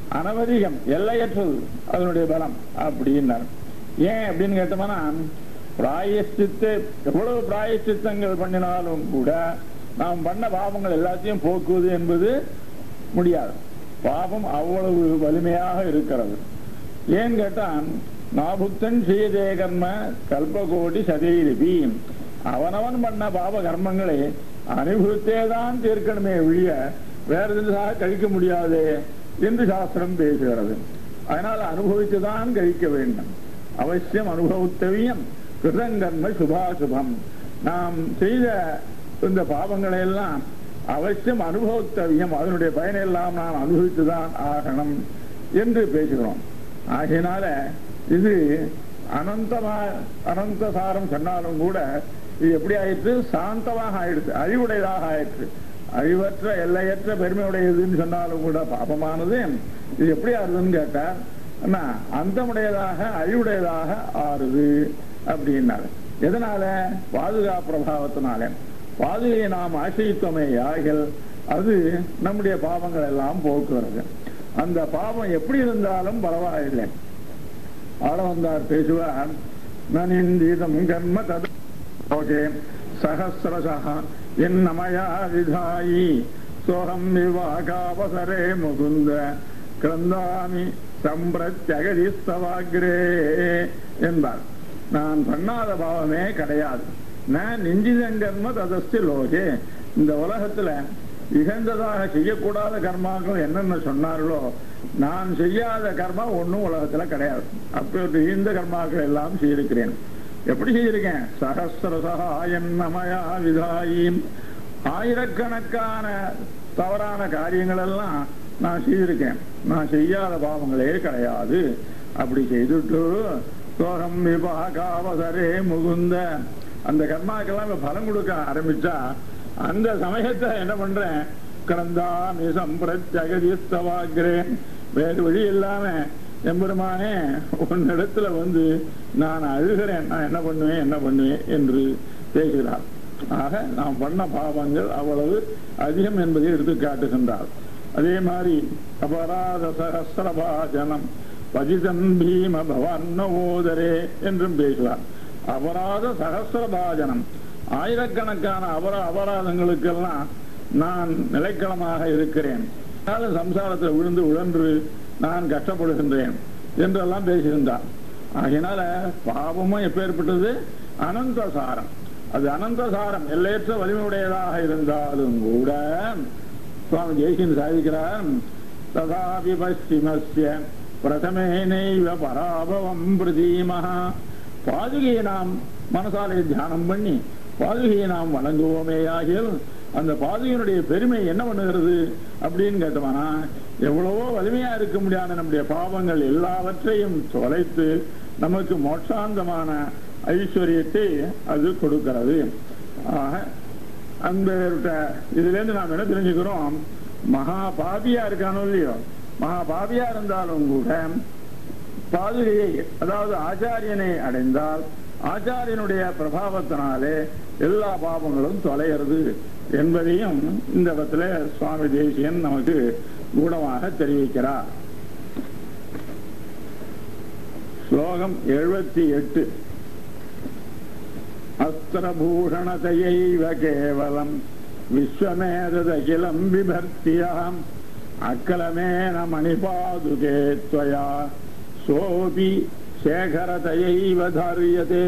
அனவதிகம் எல்லையற்றது அதனுடைய பலம் அப்படின்னார் ஏன் அப்படின்னு கேட்டோம்னா பிராயஷ்டித்து எவ்வளவு பிராயஷ்டித்தங்கள் பண்ணினாலும் கூட நாம் பண்ண பாவங்கள் எல்லாத்தையும் போக்குவது என்பது முடியாது பாவம் அவ்வளவு வலிமையாக இருக்கிறது ஏன் கேட்டான் நாபுக்தன் செய்தே கர்ம கல்பகோடி சதீரிபி அவனவன் பண்ண பாவ கர்மங்களை அனுபவித்தே தான் தீர்க்கணுமே ஒழிய வேற எதுக்காக கழிக்க முடியாது என்று சாஸ்திரம் பேசுகிறது அதனால் அனுபவித்துதான் கழிக்க வேண்டும் அவசியம் அனுபவித்தவியம் கிருதங்கர்ம சுபாசுபம் நாம் செய்த இந்த பாவங்களை எல்லாம் அவசியம் அனுபவித்தவியம் அதனுடைய பயனெல்லாம் நாம் அனுபவித்துதான் ஆகணும் என்று பேசுகிறோம் ஆகையினால இது அனந்தமா அனந்த சாரம் சொன்னாலும் கூட இது எப்படி ஆயிடுச்சு சாந்தமாக ஆயிடுச்சு அழிவுடையதாக ஆயிடுச்சு அழிவற்ற எல்லையற்ற பெருமையுடையதுன்னு சொன்னாலும் கூட பாபமானது இது எப்படி ஆறுதுன்னு கேட்டார் என்ன அந்தமுடையதாக அழிவுடையதாக ஆறுது அப்படின்னாரு எதனால பாதுகா பிரபாவத்தினால பாதுகையை நாம் ஆசிரித்தோமே யாகில் அது நம்முடைய பாவங்கள் எல்லாம் போக்குறது அந்த பாவம் எப்படி இருந்தாலும் பரவாயில்லை ஆள வந்தார் பேசுவார் நனிந்தீதம் கர்ம தது ஓகே சகசிரசா என்னமயா விதாயி சோகம் விவாகாவசரே முகுந்த கிரந்தாமி சம்பிரத்யகதிஸ்தவாகிரே என்பார் நான் பண்ணாத பாவமே கிடையாது நான் நெஞ்சிதங்கர்ம ததஸ்தி லோகே இந்த உலகத்துல இகழ்ந்ததாக செய்யக்கூடாத கர்மாக்கள் என்னென்ன சொன்னார்களோ நான் செய்யாத கர்மா ஒண்ணும் உலகத்துல கிடையாது அப்படி இந்த கர்மாக்கள் எல்லாம் செய்திருக்கிறேன் எப்படி செய்திருக்கேன் சகசிரசா என்னமயா விதாயின் ஆயிரக்கணக்கான தவறான காரியங்கள் எல்லாம் நான் செய்திருக்கேன் நான் செய்யாத பாவங்களே கிடையாது அப்படி செய்துட்டு சோகம் விபாகாவசரே முகுந்த அந்த கர்மாக்கெல்லாம் இப்ப பலம் கொடுக்க ஆரம்பிச்சா அந்த சமயத்தை என்ன பண்றேன் கடந்தாமி சம்பிரத்யகதிஸ்தவாகிறேன் வேறு வழி இல்லாம எம்பெருமானே உன்னிடத்துல வந்து நான் அழுகிறேன் நான் என்ன பண்ணுவேன் என்ன பண்ணுவேன் என்று பேசுகிறார் ஆக நாம் பண்ண பாவங்கள் அவ்வளவு அதிகம் என்பதை எடுத்து காட்டுகின்றார் அதே மாதிரி அபராத சகசிரபாஜனம் பதிதம் பீம பவர்ணவோதரே என்றும் பேசுவார் அபராத சகசிரபாஜனம் ஆயிரக்கணக்கான அபர அபராதங்களுக்கெல்லாம் நான் நிலைக்களமாக இருக்கிறேன் அதனால சம்சாரத்தில் விழுந்து உழன்று நான் கஷ்டப்படுகின்றேன் என்றெல்லாம் பேசுகின்றார் ஆகையினால பாவமும் எப்பேற்பட்டது அனந்த சாரம் அது அனந்த சாரம் எல்லையற்ற வலிமையுடையதாக இருந்தாலும் கூட சுவாமி ஜெய்சின் சாதிக்கிறார் ததாபி பশ্চিமஸ்ய பிரதமேனைவ பராபவம் பிரதீமஹா பாதுகையை நாம் மனசாலை தியானம் பண்ணி பாதுகையை நாம் வணங்குவோமே ஆகியல் அந்த பாதுகையினுடைய பெருமை என்ன பண்ணுகிறது அப்படின்னு கேட்டோம்னா எவ்வளவோ வலிமையா இருக்க முடியாத நம்முடைய பாவங்கள் எல்லாவற்றையும் தொலைத்து நமக்கு மோட்சாந்தமான ஐஸ்வர்யத்தை அது கொடுக்கிறது ஆக அந்த இதுல இருந்து நாம் என்ன தெரிஞ்சுக்கிறோம் மகா பாபியா இருக்கானோ இல்லையோ மகா பாபியா இருந்தாலும் கூட பாதுகையை அதாவது ஆச்சாரியனை அடைந்தால் ஆச்சாரியனுடைய பிரபாவத்தினாலே எல்லா பாவங்களும் தொலைகிறது என்பதையும் இந்த இடத்துல சுவாமி தேசியன் நமக்கு கூடமாக தெரிவிக்கிறார் ஸ்லோகம் எழுபத்தி எட்டு அஸ்திரபூஷணத்தையைவ கேவலம் விஸ்வமேதகிலம் விபர்த்தியாம் அக்கலமேன மணிபாதுகே त्वया सोऽपि शेखरतयैव धार्यते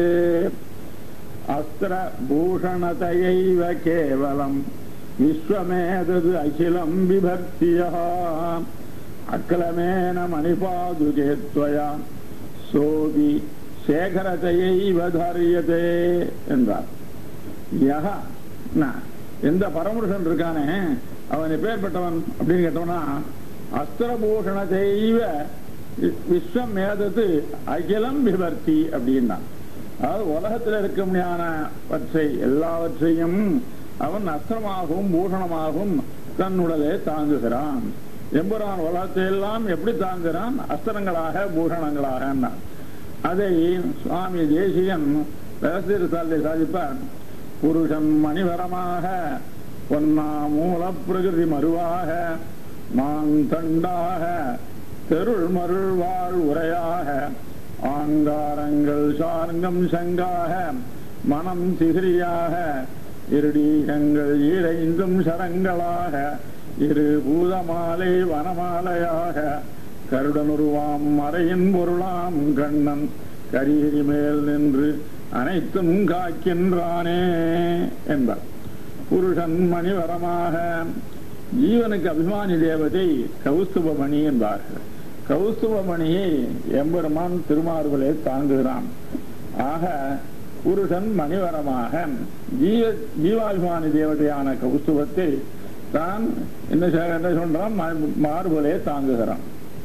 अस्त्रभूषणतयैव केवलम् विश्वमेतद् अखिलम् बिभर्त्यः अक्लमेन मणिपादुके त्वया सोऽपि சேகரத்தையைவ தாரியதே என்றார் யக எந்த பரமருஷன் இருக்கானே அவன் எப்பேற்பட்டவன் அப்படின்னு கேட்டோம்னா அஸ்திரபூஷண தெய்வ விஸ்வம் மேதத்து அகிலம் விபர்த்தி அப்படின்னா அதாவது உலகத்தில் இருக்க முடியாதவற்றை எல்லாவற்றையும் அவன் அஸ்திரமாகவும் பூஷணமாகவும் தன் உடலை தாங்குகிறான் எம்புரான் உலகத்தை எல்லாம் எப்படி தாங்குகிறான் அஸ்திரங்களாக பூஷணங்களாக அதை சுவாமி தேசியன் ரகசியத்தாலே சாதிப்பார் புருஷன் மணிவரமாக பொன்னா மூல பிரகிருதி மறுவாக மாந்தண்டாக தெருள் மருள் வாழ் உரையாக ஆங்காரங்கள் சார்ங்கம் சங்காக மனம் சிகிரியாக இருடீகங்கள் இறைந்தும் சரங்களாக இரு பூதமாலை வனமாலையாக கருடனுருவாம் மறையின் பொருளாம் கண்ணன் கரிகிரி மேல் நின்று அனைத்தும் காக்கின்றானே என்பார் புருஷன் மணிவரமாக ஜீவனுக்கு அபிமானி தேவதை கௌஸ்துபமணி என்பார்கள் கௌஸ்துபமணியை எம்பெருமான் திருமார்பலே தாங்குகிறான் ஆக புருஷன் மணிவரமாக ஜீவ ஜீவாபிமானி தேவதையான கௌஸ்துபத்தை தான் என்ன செய்ய- என்ன சொல்றான் மா- மார்பலே தாங்குகிறான்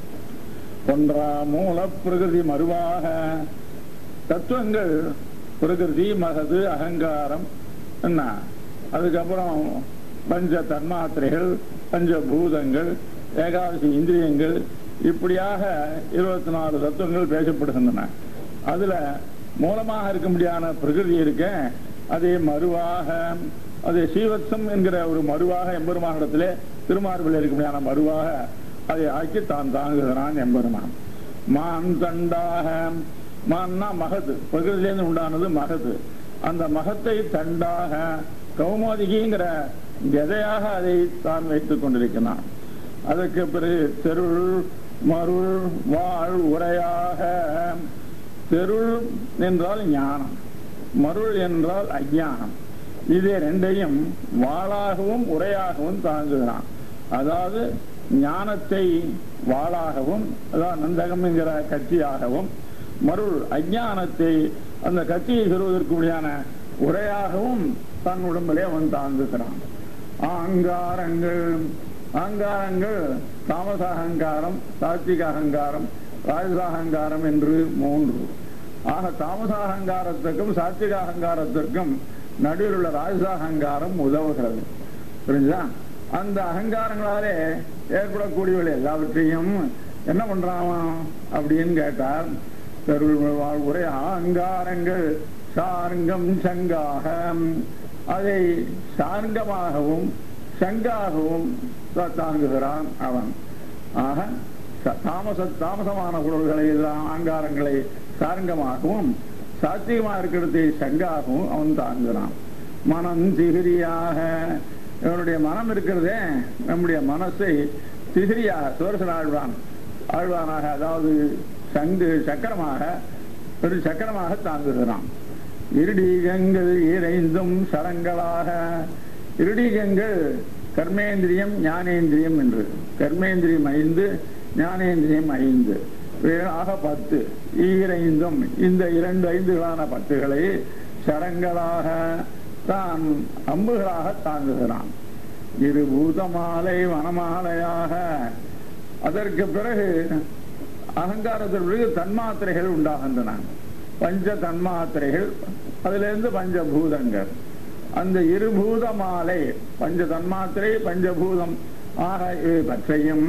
ஒன்றா மூல பிரகிருதி மறுவாக தத்துவங்கள் பிரகிருதி மகது அகங்காரம் என்ன அதுக்கப்புறம் பஞ்ச தன்மாத்திரைகள் பஞ்சபூதங்கள் ஏகாதசி இந்திரியங்கள் இப்படியாக இருபத்தி நாலு தத்துவங்கள் பேசப்படுகின்றன அதுல மூலமாக இருக்க முடியாத பிரகிருதி இருக்க அதே மறுவாக அது சீவத்சம் என்கிற ஒரு மறுவாக எம்பெருமானிடத்திலே திருமார்பில் இருக்க முடியாத மறுவாக அதை ஆக்கி தான் தாங்குகிறான் எம்பெருமான் மான் தண்டாக மான்னா மகது பிரகிருதியிலிருந்து உண்டானது மகது அந்த மகத்தை தண்டாக கௌமோதிகிங்கிற விதையாக அதை தான் வைத்துக் கொண்டிருக்கிறான் அதற்கு பிறகு தெருள் மருள் வாழ் உரையாக தெருள் என்றால் ஞானம் மருள் என்றால் அஞ்ஞானம் இது ரெண்டையும் வாளாகவும் உரையாகவும் தாங்குகிறான் அதாவது ஞானத்தை வாளாகவும் அதாவது நந்தகம் என்கிற கத்தியாகவும் மருள் அஞ்ஞானத்தை அந்த கத்தியை சொல்வதற்கு முடியான உரையாகவும் தன் உடம்பிலே அவன் தாங்குகிறான் ஆங்காரங்கள் ஆங்காரங்கள் தாமச அகங்காரம் சாத்விக அகங்காரம் ராஜச அகங்காரம் என்று மூன்று ஆக தாமச அகங்காரத்திற்கும் சாத்விக அகங்காரத்திற்கும் நடுவில் உள்ள ராஜச அகங்காரம் உதவுகிறது புரிஞ்சா அந்த அகங்காரங்களாலே ஏற்படக்கூடியவர்கள் எல்லாவற்றையும் என்ன பண்றான் அவன் அப்படின்னு கேட்டார் தெருள் வாழ் உரை அகங்காரங்கள் சார்ங்கம் சங்காக அதை சார்ங்கமாகவும் சங்காகவும் தா- தாங்குகிறான் அவன் ஆக ச- தாமச தாமசமான பொருள்களை எல்லாம் அங்காரங்களை சார்ங்கமாகவும் சாத்தியமாக இருக்கிறதை சங்காகவும் அவன் தாங்குகிறான் மனம் திகிரியாக இவனுடைய மனம் இருக்கிறதே நம்முடைய மனசை திகிரியாக சுவரசன் ஆழ்வான் ஆழ்வானாக அதாவது சங்கு சக்கரமாக ஒரு சக்கரமாக தாங்குகிறான் இருடீகங்கள் இறைந்தும் சரங்களாக இருடீகங்கள் கர்மேந்திரியம் ஞானேந்திரியம் என்று கர்மேந்திரியம் ஐந்து ஞானேந்திரியம் ஐந்து வே- ஆக பத்து ஈரைந்தும் இந்த இரண்டு ஐந்துகளான பத்துகளை சரங்களாக தான் அம்புகளாக தாங்குகிறான் இரு பூதமாலை வனமாலையாக அதற்கு பிறகு அகங்காரத்திற்கு பிறகு தன்மாத்திரைகள் உண்டாகின்றன பஞ்ச தன்மாத்திரைகள் அதிலிருந்து பஞ்சபூதங்கள் அந்த இருபூத மாலை பஞ்ச தன்மாத்திரை பஞ்சபூதம் ஆக இவை பற்றையும்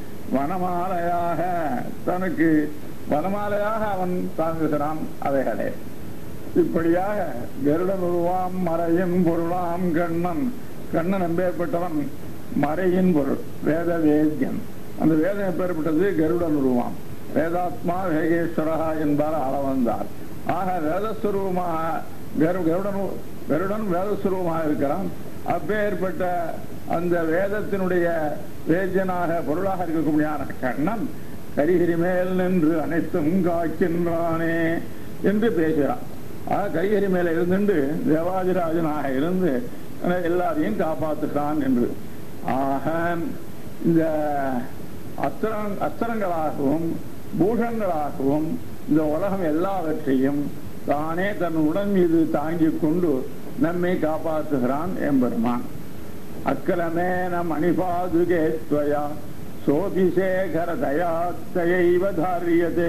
வனமாலையாக தனக்கு வனமாலையாக அவன் தாங்குகிறான் அவைகளே இப்படியாக கருடன் உருவாம் மறையின் பொருளாம் கண்ணன் கண்ணன் எப்பேற்பட்டவன் மறையின் பொருள் வேத வேத்யன் அந்த வேதம் எப்பேற்பட்டது கருடன் உருவாம் வேதாத்மா வேகேஸ்வரா என்பார் அளவந்தார் ஆக வேதஸ்வரூபமாக கரு கருடன் கருடன் வேதஸ்வரூபமாக இருக்கிறான் அப்பேற்பட்ட அந்த வேதத்தினுடைய வேஜனாக பொருளாக இருக்கக்கூடிய கண்ணன் கரிகிரி மேல் நின்று அனைத்தும் காக்கின்றானே என்று பேசுகிறான் ஆக கரிகரி மேல இருந்துட்டு தேவாதிராஜனாக இருந்து எல்லாரையும் காப்பாற்றுகிறான் என்று ஆக இந்த அஸ்திரம் அஸ்திரங்களாகவும் பூஷங்களாகவும் இந்த உலகம் எல்லாவற்றையும் தானே தன் உடன் மீது தாங்கிக் கொண்டு நம்மை காப்பாற்றுகிறான் எம்பெருமான் அக்கலமேன மணிபாதுகே துவயா சோபிசேகர தயாத்தையைவ தாரியதே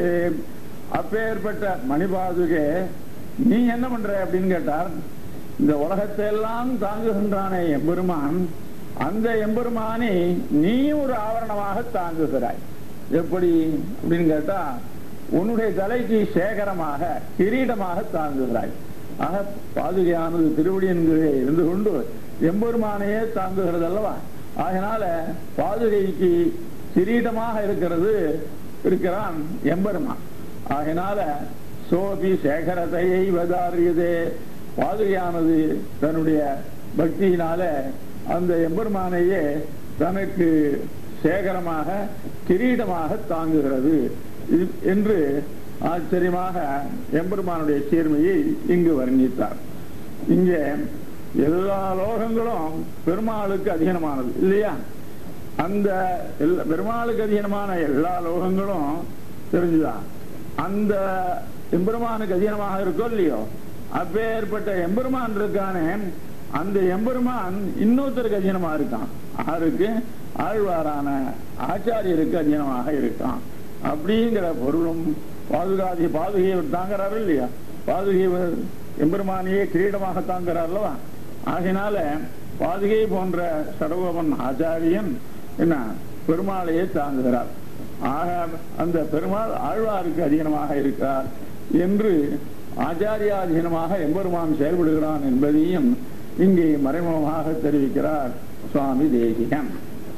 அப்பேற்பட்ட மணிபாதுகே நீ என்ன பண்ற அப்படின்னு கேட்டார் இந்த உலகத்தை எல்லாம் தாங்குகின்றானே எம்பெருமான் அந்த எம்பெருமானை நீ ஒரு ஆவரணமாக தாங்குகிறாய் எப்படி அப்படின்னு கேட்டா உன்னுடைய தலைக்கு சேகரமாக கிரீடமாக தாங்குகிறாய் ஆக பாதுகையானது திருவடியின் கீழே இருந்து கொண்டு எம்பெருமானையே தாங்குகிறது அல்லவா அதனால பாதுகைக்கு கிரீடமாக இருக்கிறது இருக்கிறான் எம்பெருமான் ஆகினால சோபி சேகரத்தையை வதாரியதே பாதுகையானது தன்னுடைய பக்தியினால அந்த எம்பெருமானையே தனக்கு சேகரமாக கிரீடமாக தாங்குகிறது இது- என்று ஆச்சரியமாக எம்பெருமானுடைய சீர்மையை இங்கு வர்ணித்தார் இங்கே எல்லா லோகங்களும் பெருமாளுக்கு அதீனமானது இல்லையா அந்த எல்லா- பெருமாளுக்கு அதீனமான எல்லா லோகங்களும் தெரிஞ்சுதா அந்த எம்பெருமானுக்கு அதீனமாக இருக்கோ இல்லையோ அப்பேற்பட்ட எம்பெருமான் இருக்கானே அந்த எம்பெருமான் இன்னொருத்தருக்கு அதீனமா இருக்கான் ஆருக்கு ஆழ்வாரான ஆச்சாரியருக்கு அதீனமாக இருக்கான் அப்படிங்கிற பொருளும் பாதுகாதி பாதுகையை இவர் தாங்குறாரு இல்லையா பாதுகை இவர் எம்பெருமானையே கிரீடமாக தாங்குறார் அல்லவா ஆகினால பாதுகை போன்ற சடகோபன் ஆச்சாரியன் என்ன பெருமாளையே தாங்குகிறார் ஆக அந்த பெருமாள் ஆழ்வாருக்கு அதீனமாக இருக்கிறார் என்று ஆச்சாரியாதீனமாக எம்பெருமான் செயல்படுகிறான் என்பதையும் இங்கே மறைமுகமாக தெரிவிக்கிறார் சுவாமி தேசிகன்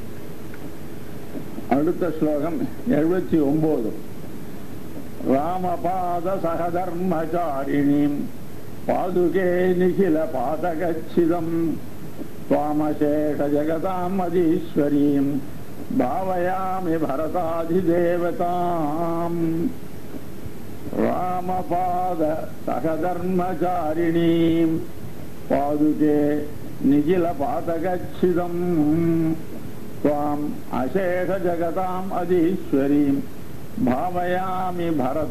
அடுத்த ஸ்லோகம் எழுபத்தி ஒன்பது ராமபாத சகதர்மச்சாரிணீம் பாதுகே நிகில பாதகச்சிதம் त्वामशेष जगताम् अधीश्वरीम् भावयामि भरताधिदेवताम् रामपाद सहधर्मचारिणीम् पादुके निखिलपातकच्छिदम् त्वाम् अशेष जगताम् अधीश्वरीम् भावयामि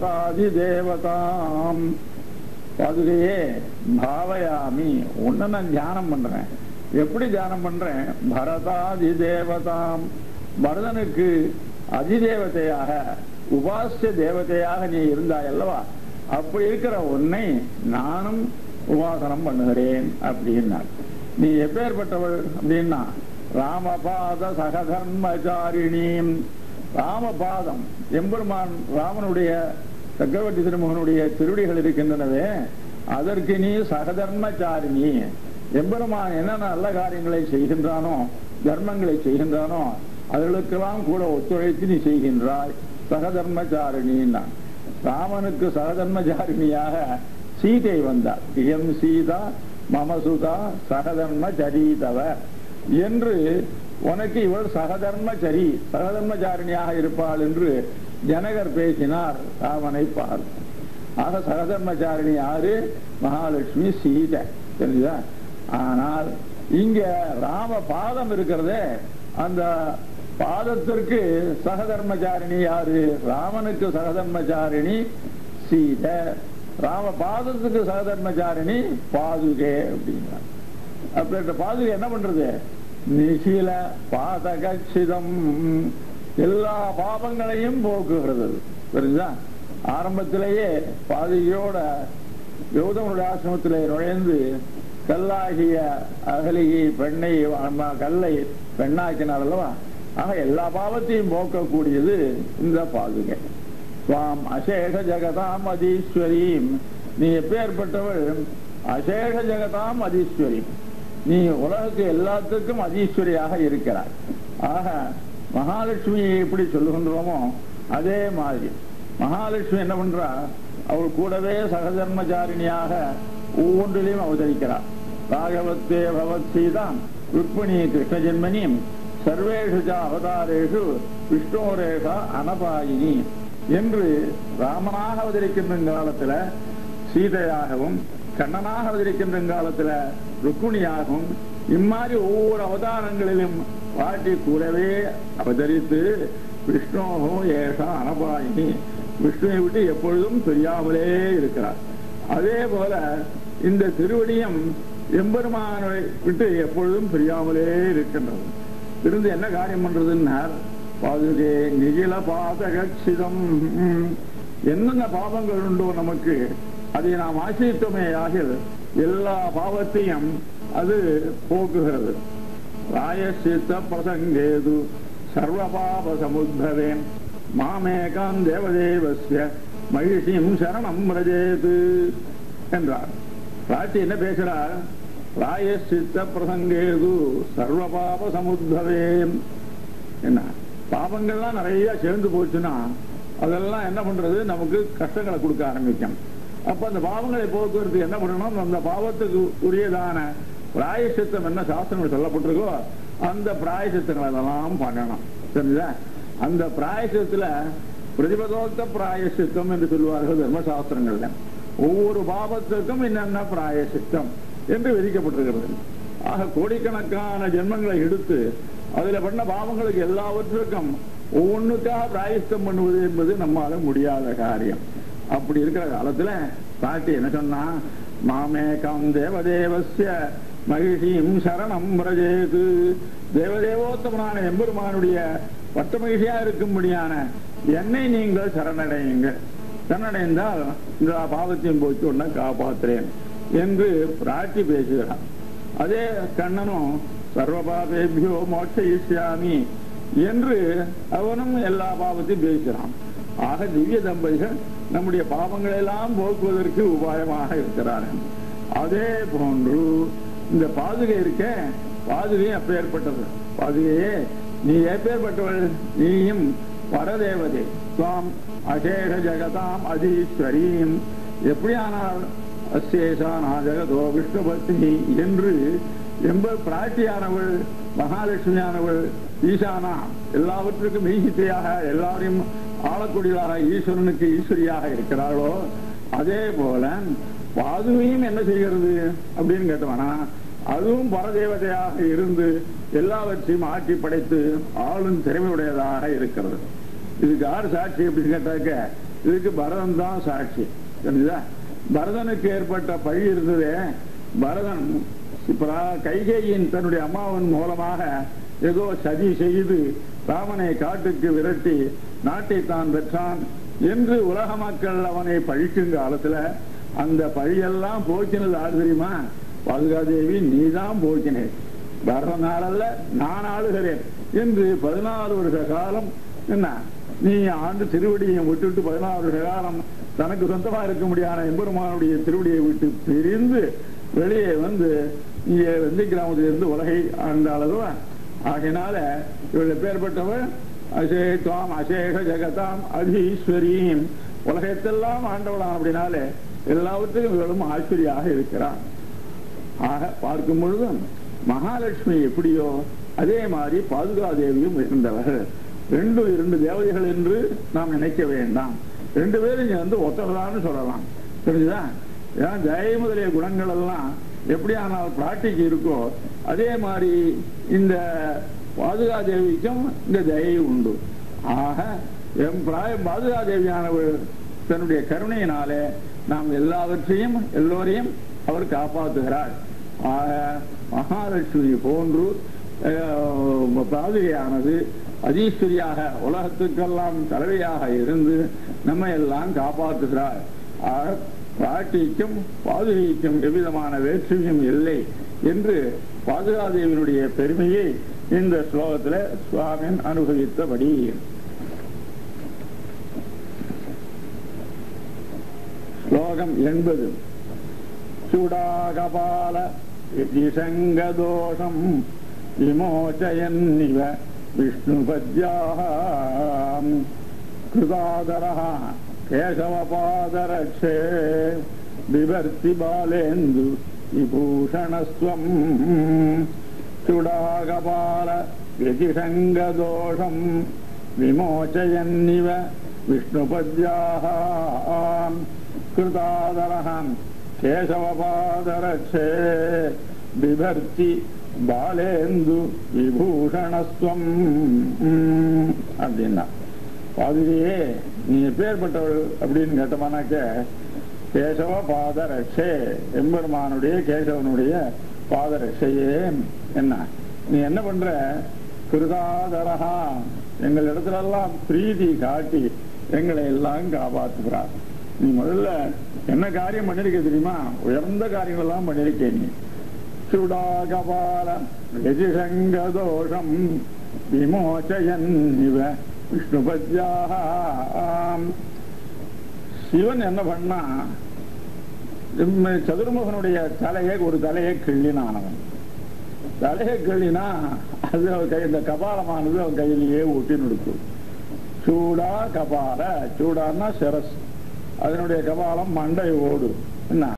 भरताधिदेवताम् பாதுகையே பாவயாமி உன்னை நான் தியானம் பண்றேன் எப்படி தியானம் பண்றேன் பரதாதி தேவதாம் பரதனுக்கு அதிதேவதையாக உபாசிய தேவதையாக நீ இருந்தாய் அல்லவா அப்படி இருக்கிற உன்னை நானும் உபாசனம் பண்ணுகிறேன் அப்படின்னார் நீ எப்பேற்பட்டவள் அப்படின்னா ராமபாத சகதர்மச்சாரிணீம் ராமபாதம் எம்பெருமான் ராமனுடைய சக்கரவர்த்தி திருமகனுடைய திருடிகள் இருக்கின்றனவே அதற்கு நீ சகதர்மச்சாரிணி எம்பெருமான் என்னென்ன நல்ல காரியங்களை செய்கின்றானோ தர்மங்களை செய்கின்றானோ அதுகளுக்கெல்லாம் கூட ஒத்துழைத்து நீ செய்கின்றாய் சகதர்மச்சாரிணின்னா ராமனுக்கு சகதர்மச்சாரிணியாக சீதை வந்தார் இயம் சீதா மமசுதா சகதர்மச்சரீதவ என்று உனக்கு இவள் சகதர்மச்சரி சகதர்மச்சாரிணியாக இருப்பாள் என்று ஜனகர் பேசினார் ராமனை பார்த்து ஆக சகதர்மச்சாரிணி யாரு மகாலட்சுமி சீதை தெரிஞ்சுதா ஆனால் இங்க ராம பாதம் இருக்கிறதே அந்த பாதத்திற்கு சகதர்மச்சாரிணி யாரு ராமனுக்கு சகதர்மச்சாரிணி சீதை ராம பாதத்துக்கு சகதர்மச்சாரிணி பாதுகே அப்படிங்கிறார் அப்படின்ற பாதுகை என்ன பண்றது நிகில பாதகச்சிதம் எல்லா பாபங்களையும் போக்குகிறது அது. புரியுதா ஆரம்பத்திலேயே பாதுகையோட கௌதமனுடைய ஆசிரமத்திலே நுழைந்து கல்லாகிய அகலிகை பெண்ணை அம்மா, கல்லை பெண்ணாக்கினார் அல்லவா ஆக எல்லா பாவத்தையும் போக்கக்கூடியது இந்த பாதுகை சுவாம் அசேஷ ஜெகதாம் அதீஸ்வரீம் நீ எப்பேற்பட்டவள் அசேஷ ஜெகதாம் அதீஸ்வரி நீ உலகத்து எல்லாத்துக்கும் அதீஸ்வரியாக இருக்கிறாய் ஆக மகாலட்சுமியை எப்படி சொல்லுகின்றோமோ அதே மாதிரி மகாலட்சுமி என்ன பண்றா அவள் கூடவே சகதர்மச்சாரிணியாக ஒவ்வொன்றிலையும் அவதரிக்கிறார் ராகவத்தே பவத் சீதாம் ருக்மிணி கிருஷ்ண ஜென்மனியும் சர்வேஷு ச அவதாரேஷு விஷ்ணோரேகா அனபாயினி என்று ராமனாக அவதரிக்கின்ற காலத்துல சீதையாகவும் கண்ணனாக அவதரிக்கின்ற காலத்துல ருக்குணியாகவும் இம்மாதிரி ஒவ்வொரு அவதாரங்களிலும் பாட்டி கூடவே அவதரித்து விஷ்ணோகோ ஏஷா அனபாயினி விஷ்ணுவை விட்டு எப்பொழுதும் தெரியாமலே இருக்கிறார் அதே போல இந்த திருவடியும் எம்பெருமானை விட்டு எப்பொழுதும் தெரியாமலே இருக்கின்றது இருந்து என்ன காரியம் பண்றதுன்னார் பாதுகே நிகில பாதகச்சிதம் என்னென்ன பாவங்கள் உண்டோ நமக்கு அதை நாம் ஆசிரித்தோமே ஆகில் எல்லா பாவத்தையும் அது போக்குகிறது ராயசித்த பிரசங்கேது சர்வபாப சமுத்பவே மாமேகான் தேவதேவஸ்ய மகிஷியும் சரணம் ரஜேது என்றார் ராட்டி என்ன பேசுறார் ராயசித்த பிரசங்கேது சர்வபாப சமுத்பவே என்ன பாபங்கள்லாம் நிறைய சேர்ந்து போச்சுன்னா அதெல்லாம் என்ன பண்றது நமக்கு கஷ்டங்களை கொடுக்க ஆரம்பிக்கும் அப்ப அந்த பாவங்களை போக்குவரத்து என்ன பண்ணணும் அந்த பாவத்துக்கு உரியதான பிராயசித்தம் என்ன சாஸ்திரங்கள் சொல்லப்பட்டிருக்கோ அந்த பிராயசித்தங்களை எல்லாம் பண்ணணும் தெரிஞ்சுதா அந்த பிராயசித்தத்துல பிரதிபதோக்த பிராயசித்தம் என்று சொல்லுவார்கள் தர்மசாஸ்திரங்கள்ல ஒவ்வொரு பாவத்துக்கும் என்னென்ன பிராயசித்தம் என்று விதிக்கப்பட்டிருக்கிறது ஆக கோடிக்கணக்கான ஜென்மங்களை எடுத்து அதுல பண்ண பாவங்களுக்கு எல்லாவற்றுக்கும் ஒவ்வொன்றுக்காக பிராயசித்தம் பண்ணுவது என்பது நம்மால முடியாத காரியம் அப்படி இருக்கிற காலத்துல பாட்டி என்ன சொன்னா மாமேகம் தேவதேவசிய மகிழ்ச்சியும் சரணம் பிரஜேது தேவதேவோத்தமனான எம்பெருமானுடைய பட்ட மகிழ்ச்சியா இருக்கும்படியான என்னை நீங்கள் சரணடையுங்கள் சரணடைந்தால் இந்த பாவத்தையும் போச்சு உன்னை காப்பாத்துறேன் என்று பிராட்டி பேசுகிறார் அதே கண்ணனும் சர்வபாபேபியோ மோட்சயிஷ்யாமி என்று அவனும் எல்லா பாவத்தையும் பேசுகிறான் ஆக திவ்ய தம்பதிகள் நம்முடைய பாவங்களை எல்லாம் போக்குவதற்கு உபாயமாக இருக்கிறார்கள் அதே போன்று இந்த பாதுகை இருக்க பாதுகை அப்பேற்பட்டது பாதுகையே நீ எப்பேற்பட்டவள் நீயும் பரதேவதை துவாம் அசேஷ ஜெகதாம் அதீஸ்வரீம் எப்படியானால் அசேஷானா ஜெகதோ விஷ்ணுபத்னி என்று எம்ப பிராட்டியானவள் மகாலட்சுமியானவள் ஈசானா எல்லாவற்றுக்கும் ஈசித்தையாக எல்லாரையும் ஆளக்கூடியதாக ஈஸ்வரனுக்கு ஈஸ்வரியாக இருக்கிறார்களோ அதே போல பாதுவையும் என்ன செய்கிறது அப்படின்னு கேட்டவனா அதுவும் பரதேவதையாக இருந்து எல்லாவற்றையும் ஆட்சி படைத்து ஆளும் திறமையுடையதாக இருக்கிறது இதுக்கு யார் சாட்சி அப்படின்னு கேட்டாக்க இதுக்கு பரதன் தான் சாட்சி தெரிஞ்சுதா பரதனுக்கு ஏற்பட்ட பழி இருந்ததே பரதன் இப்ப கைகேயின் தன்னுடைய அம்மாவின் மூலமாக ஏதோ சதி செய்து ராமனை காட்டுக்கு விரட்டி நாட்டை தான் பெற்றான் என்று உலக மக்கள் அவனை பழிக்கும் காலத்துல அந்த பழியெல்லாம் போக்கினது ஆறு தெரியுமா பாதுகாதேவி நீதான் போக்கினே பரதனாலல்ல நான் ஆளுகிறேன் என்று பதினாலு வருஷ காலம் என்ன நீ ஆண்டு திருவடியை விட்டுவிட்டு பதினாறு வருஷ காலம் தனக்கு சொந்தமா இருக்க முடியாத எம்பெருமானுடைய திருவடியை விட்டு பிரிந்து வெளியே வந்து இங்கே வெந்தி கிராமத்திலிருந்து உலகை ஆண்டாளதுவா ஆகையினால இவள் பேர்பட்டவள் அசேத்வாம் அசேஷ ஜெகதாம் அதீஸ்வரீம் உலகத்தெல்லாம் ஆண்டவளாம் அப்படின்னாலே எல்லாவற்றுக்கும் இவளும் ஆச்சரியாக இருக்கிறான் ஆக பார்க்கும் பொழுதும் மகாலட்சுமி எப்படியோ அதே மாதிரி பாதுகாதேவியும் இருந்தவர் ரெண்டு இரண்டு தேவதைகள் என்று நாம் நினைக்க வேண்டாம் ரெண்டு பேரும் இங்க வந்து ஒத்தரதான்னு சொல்லலாம் தெரிஞ்சுதா ஏன்னா தயை முதலிய குணங்கள் எல்லாம் எப்படியானால் பிராட்டிக்கு இருக்கோ அதே மாதிரி இந்த பாதுகாதேவிக்கும் இந்த தயை உண்டு ஆக எம் பிராய பாதுகாதேவியானவள் தன்னுடைய கருணையினாலே நாம் எல்லாவற்றையும் எல்லோரையும் அவர் காப்பாற்றுகிறார் ஆக மகாலட்சுமி போன்று அஹ், பாதுகையானது அதீஸ்வரியாக உலகத்துக்கெல்லாம் தலைவையாக இருந்து நம்ம எல்லாம் காப்பாற்றுகிறார் ஆக பிராட்டிக்கும் பாதுகைக்கும் எவ்விதமான வேற்றுமையும் இல்லை என்று பாதுகாதேவியினுடைய பெருமையை இந்த ஸ்லோகத்தில் சுவாமின் அனுபவித்தபடி ஸ்லோகம் எண்பது சுடாகபால விதிசங்கதோஷம் விமோச்சயன்னிவ விஷ்ணுபத்யாம் கிருதாதரः கேசவபாதரக்ஷே बिभर्ति बालेन्दु विभूषणस्त्वम् चुडाकपाल व्यतिसङ्गदोषम् विमोचयन्निव विष्णुपद्याः कृतादरः केशवपादरक्षे बिभर्ति பாலேந்து விபூஷணஸ்துவம் அப்படின்னா பாதிரியே நீ எப்பேற்பட்டவள் அப்படின்னு கேட்டமானாக்க கேசவ பாதரட்சே எம்பெருமானுடைய கேசவனுடைய பாதரட்சையே என்ன நீ என்ன பண்ற கிருதாதரகா எங்கள் இடத்துல எல்லாம் பிரீதி காட்டி எங்களை எல்லாம் காப்பாற்றுகிறார் நீ முதல்ல என்ன காரியம் பண்ணிருக்க தெரியுமா உயர்ந்த காரியங்கள் எல்லாம் பண்ணிருக்கே நீ சுடாகபால ரஜிசங்கதோஷம் விமோச்சயன் இவ விஷ்ணுபத்யாம் சிவன் என்ன பண்ணா இம்ம சதுர்முகனுடைய தலையை ஒரு தலையை கிள்ளினானவன் தலையை கிள்ளினா அது அவன் கை இந்த கபாலமானது அவன் கையிலேயே ஒட்டி நொடுக்கும் சூடா கபால சூடான்னா சிரஸ் அதனுடைய கபாலம் மண்டை ஓடு என்ன